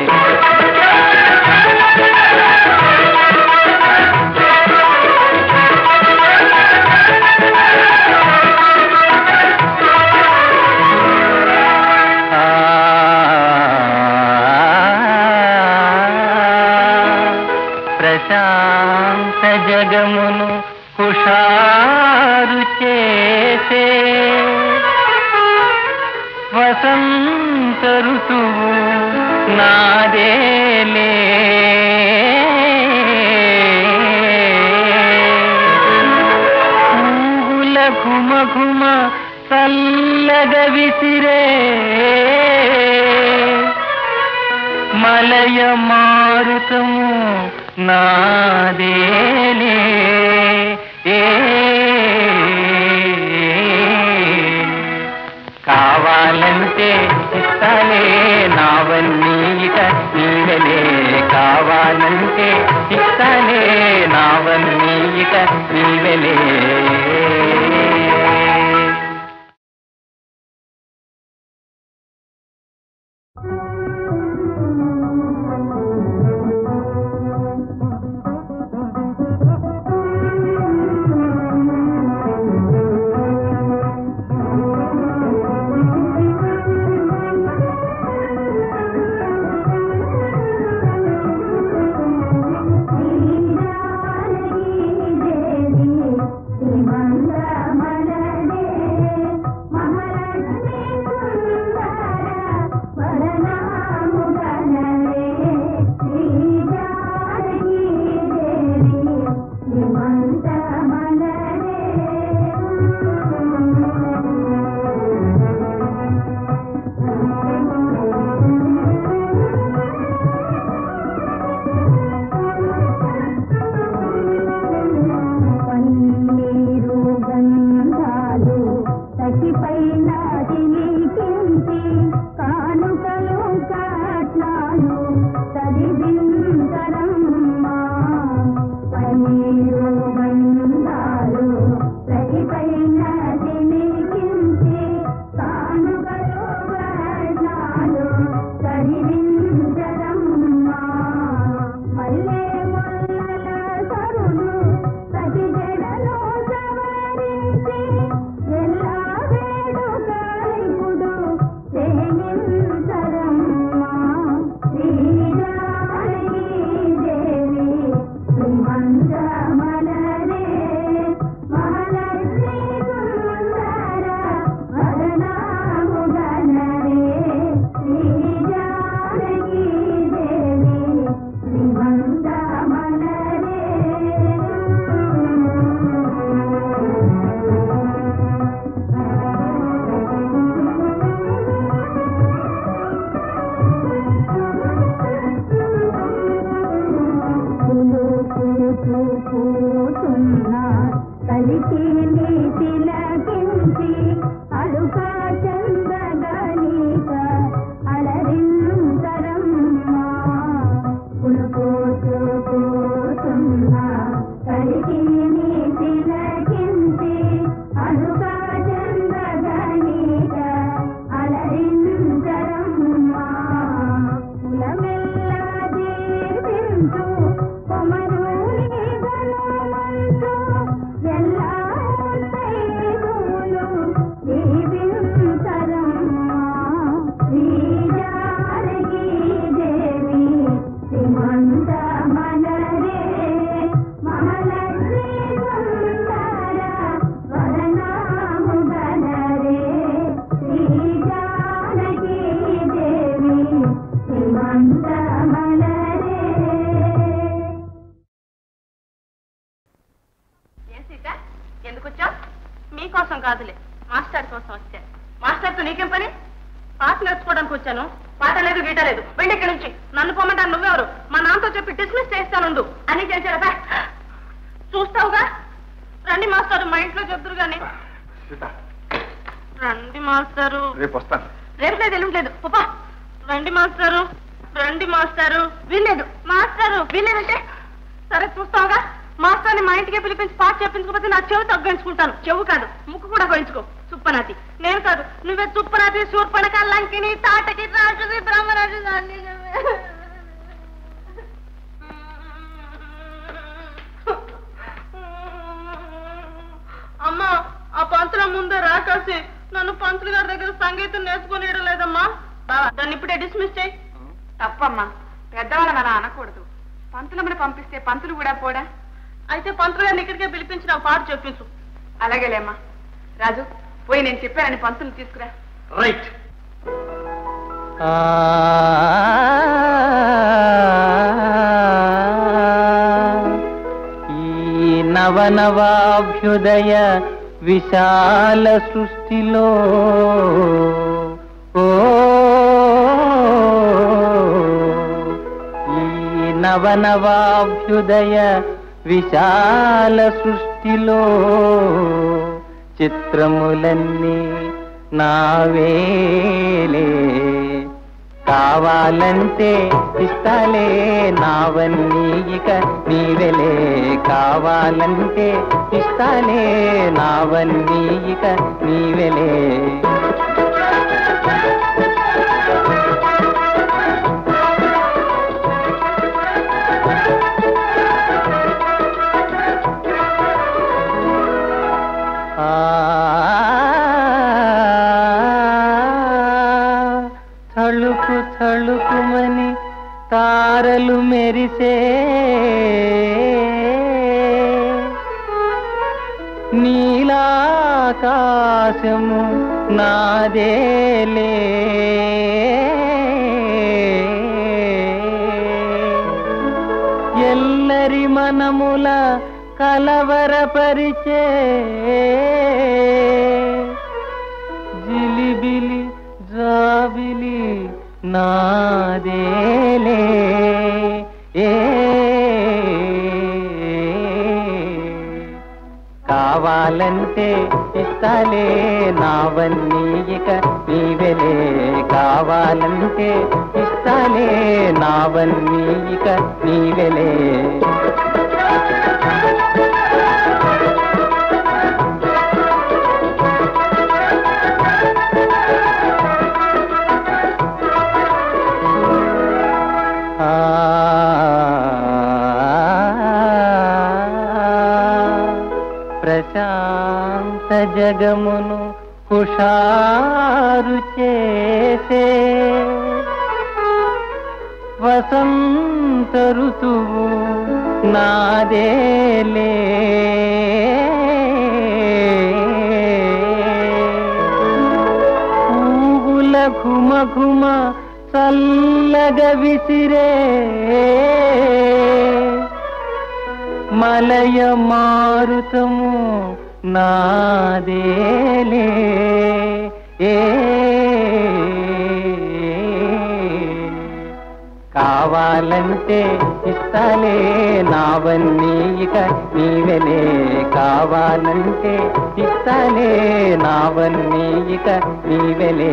ప్రశాంత జగమును హుషారు చేసే వసంత ఋతువు నాదేలే పూల ఘుమ ఘుమ చల్లగ విసిరే మలయ మారుతము నాదేలే ఇస్తాలే నావన్నీ ఇక నీవెలే పన్నీరు గంధాలు సఖిపైన చిలికించి కానుకలు కాట్లాలు చదివింతరమ్మా పన్నీరు గంధాలు సఖిపైన చిలికించి కానుకలు కాట్లాలు చదివింతరమ్మా మల్లె ముల్లల సరులు సతి జడలో సవరించి ఎల్లా వేడుకలిపుడు చేయించరమ్మా శ్రీరాణి దేవి శ్రీమంత మలరే మహాలక్ష్మి సుందర వదనాముగనరే శ్రీజానకి దేవి శ్రీమంత మలరే కలికి తిలకించి అలుక చందగనీక అలరింతరమ్మా కులుకోతున్న కలికి తిలకించి అలుక చందగనీక అలరింతరమ్మా కులమెల్ల దీపించు కొమరూరి గణమంతు ఎల్లా ముత్తైదులు దీవింతరమ్మా శ్రీజానకి దేవి శ్రీమంత మనరే మహాలక్ష్మి సుందర వదనాముగనరే శ్రీజానకి దేవి శ్రీమంత మనరే ఏం సీత ఎందుకు వచ్చావు మీకోసం కాదులే మాస్టర్ కోసం వచ్చా మాస్టర్తో నీకేం పని పాట నేర్చుకోవడానికి వచ్చాను పాట లేదు గీట లేదు వెళ్ళి ఇక్కడి నుంచి నన్ను పొమ్మంటాను నువ్వెవరు మా నాన్నతో చెప్పి డిస్మిస్ చేస్తానుండు అని చేశారా చూస్తావుగా రండి మాస్టారు మా ఇంట్లో చెప్తురు గాని రండి మాస్టారు రేపు వస్తాను రేపు లేదు ఎల్లుండి పాపా రండి మాస్టారు రండి మాస్టారు వీల్లేదు మాస్టారు వీల్లేదంటే సరే చూస్తావుగా మాస్టర్ని మా ఇంటికి పిలిపించి పాట చెప్పించకపోతే నా చెవు తగ్గించుకుంటాను చెవు కాదు ముక్కు కూడా కోయించుకో సుప్పనాతి నేను కాదు నువ్వే సుప్పనాతి శూర్పణక లంకిని తాటకి రాక్షసి బ్రహ్మరాజు అన్ని నువ్వే. అమ్మా ఆ పంతుల ముందే రాకాసి నన్ను పంతులు గారి దగ్గర సంగీతం నేర్చుకునేయడం లేదమ్మా బావా దాన్ని ఇప్పుడే డిస్మిస్ చేయి తప్పమ్మా పెద్దవాళ్ళని అలా అనకూడదు పంతులమ్మని పంపిస్తే పంతులు కూడా పోడా అయితే పంతులు గారిని ఇక్కడికే పిలిపించి నా పాట చెప్పించు అలాగేలేమ్మా రాజు పోయి నేను చెప్పానని పంతులు తీసుకురా రైట్ ఈ నవనవాభ్యుదయ విశాల సృష్టిలో ఓ ఈ నవనవాభ్యుదయ విశాల సృష్టిలో చిత్రములన్నీ నావేలే కావాలంటే ఇస్తాలే నావన్నీ ఇక నీవెలే కావాలంటే ఇస్తాలే నావన్నీ ఇక నీవెలే తళుకు తళుకుమని తారలు మెరిసే నీలాకాశము నాదేలే ఎల్లరి మనముల కలవరపరిచే జిలిబిలి జాబిలి నాదేలే ఏ కావాలంటే ఇస్తాలే నావన్నీ ఇక నీవెలే కావాలంటే ఇస్తాలే నావన్నీ ఇక నీవెలే ప్రశాంత జగమును హుషారు చేసే వసంత ఋతువు నాదేలే పూగుల ఘుమ ఘుమ చల్లగ విసిరే మలయ మారుతము నాదేలే ఏ కావాలంటే ఇస్తాలే నావన్నీ ఇక నీవెలే కావాలంటే ఇస్తాలే నావన్నీ ఇక నీవెలే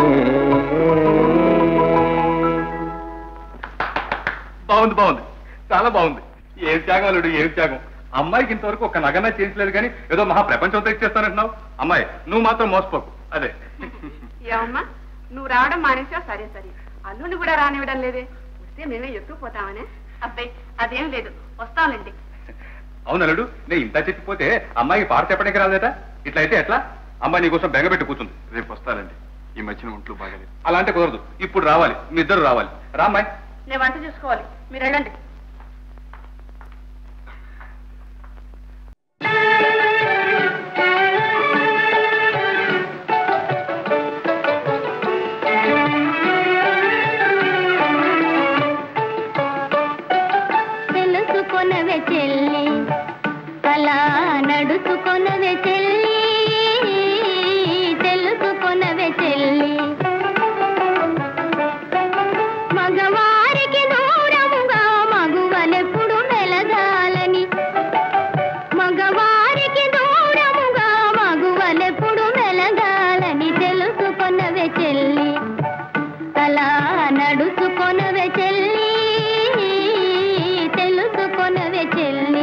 బాగుంది బాగుంది చాలా బాగుంది ఏం త్యాగం అల్లుడు ఏం త్యాగం అమ్మాయికి ఇంతవరకు ఒక నగన్నా చేయించలేదు కానీ ఏదో మహా ప్రపంచంతో ఇచ్చేస్తానంటున్నావు అమ్మాయి నువ్వు మాత్రం మోసపోకు అదే ఏమమ్మా నువ్వు రావడం మానేసావు సరే సరే అల్లుని కూడా రానివ్వడం లేదే వస్తే మేమే ఎత్తుకుపోతామనే అబ్బాయి అదేం లేదు వస్తానండి అవును అల్లుడు నేను ఇంత చెప్పిపోతే అమ్మాయికి పాట చెప్పడానికి రాలేదా ఇట్లా అయితే ఎట్లా అమ్మాయి నీకోసం బెంగపెట్టి కూర్చుంది రేపు వస్తానండి ఈ మధ్యన ఒంట్లో బాగాలేదు అలా అంటే కుదరదు ఇప్పుడు రావాలి మీ ఇద్దరు రావాలి రా అమ్మాయి నేను వంట చూసుకోవాలి మీరు వెళ్ళండి తెలుసుకొనవే చెల్లి అలా నడుచుకొనవే చెల్లి తెలుసుకొనవే చెల్లి మగవారికి దూరముగా మగువలెప్పుడు మెలగాలని మగవారికి దూరముగా మగువలెప్పుడు మెలగాలని తెలుసుకొనవే చెల్లి అలా నడుచుకొనవే చెల్లి తెలుసుకొనవే చెల్లి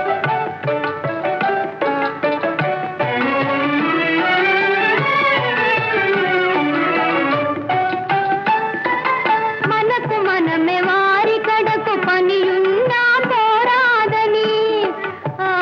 మనకు మనమే వారి కడకు పనియున్నా పోరాదని ఆ,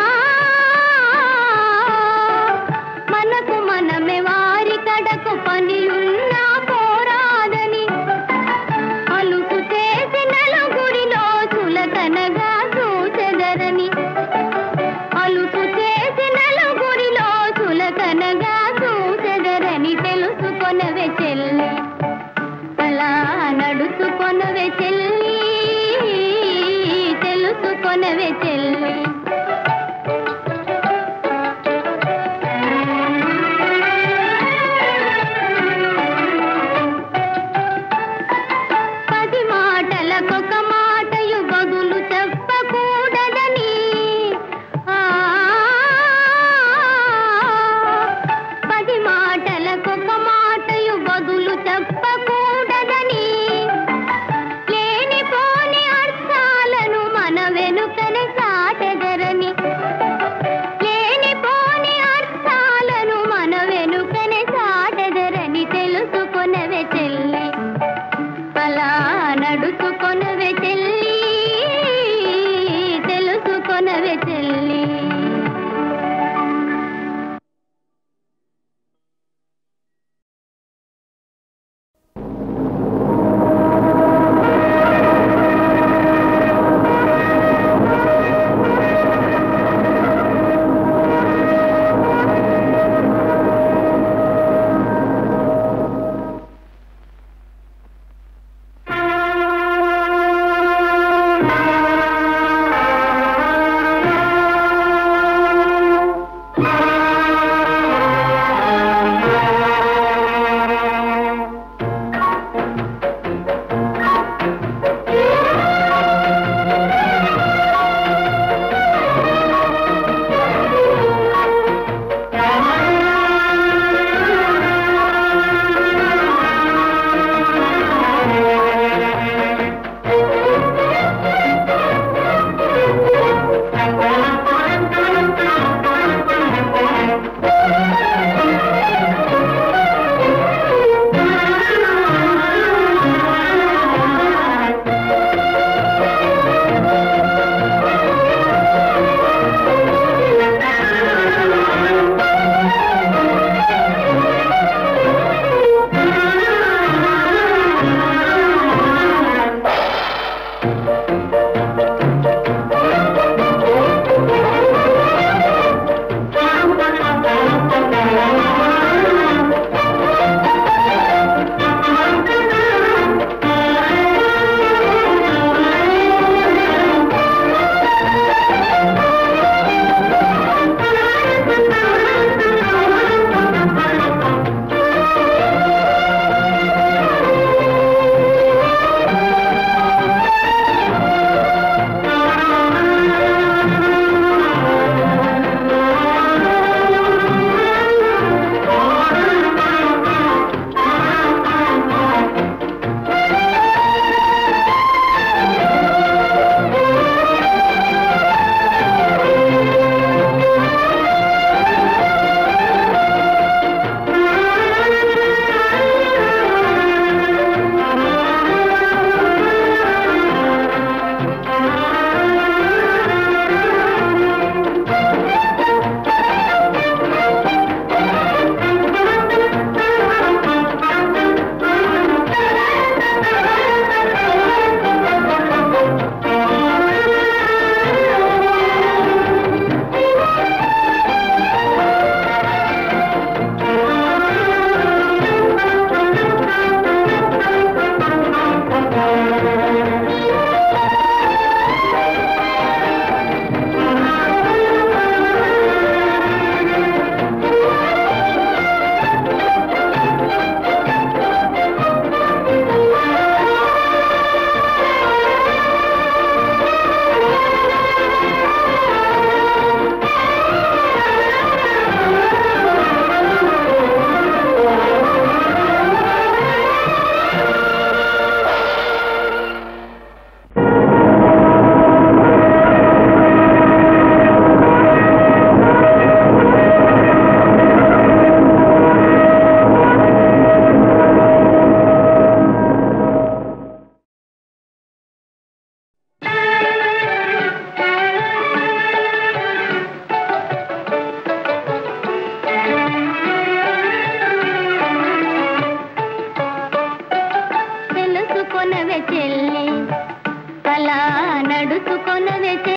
మనకు మనమే వారి కడకు పనియున్నా పోరాదని అలుపు చేసి నలుగురిలో చులకనగా చూచెదరని అలుపు చేసి నలుగురిలో చులకనగా చూచెదరని తెలుసుకొనవే చెల్లి అలా నడుచుకొనవే చెల్లి తెలుసుకొనవే చెల్లి పది మాటలకొక మాటయు బదులు చెప్పకూడదని ఆ, పది మాటలకొక మాటయు బదులు చెప్పకూడదని లా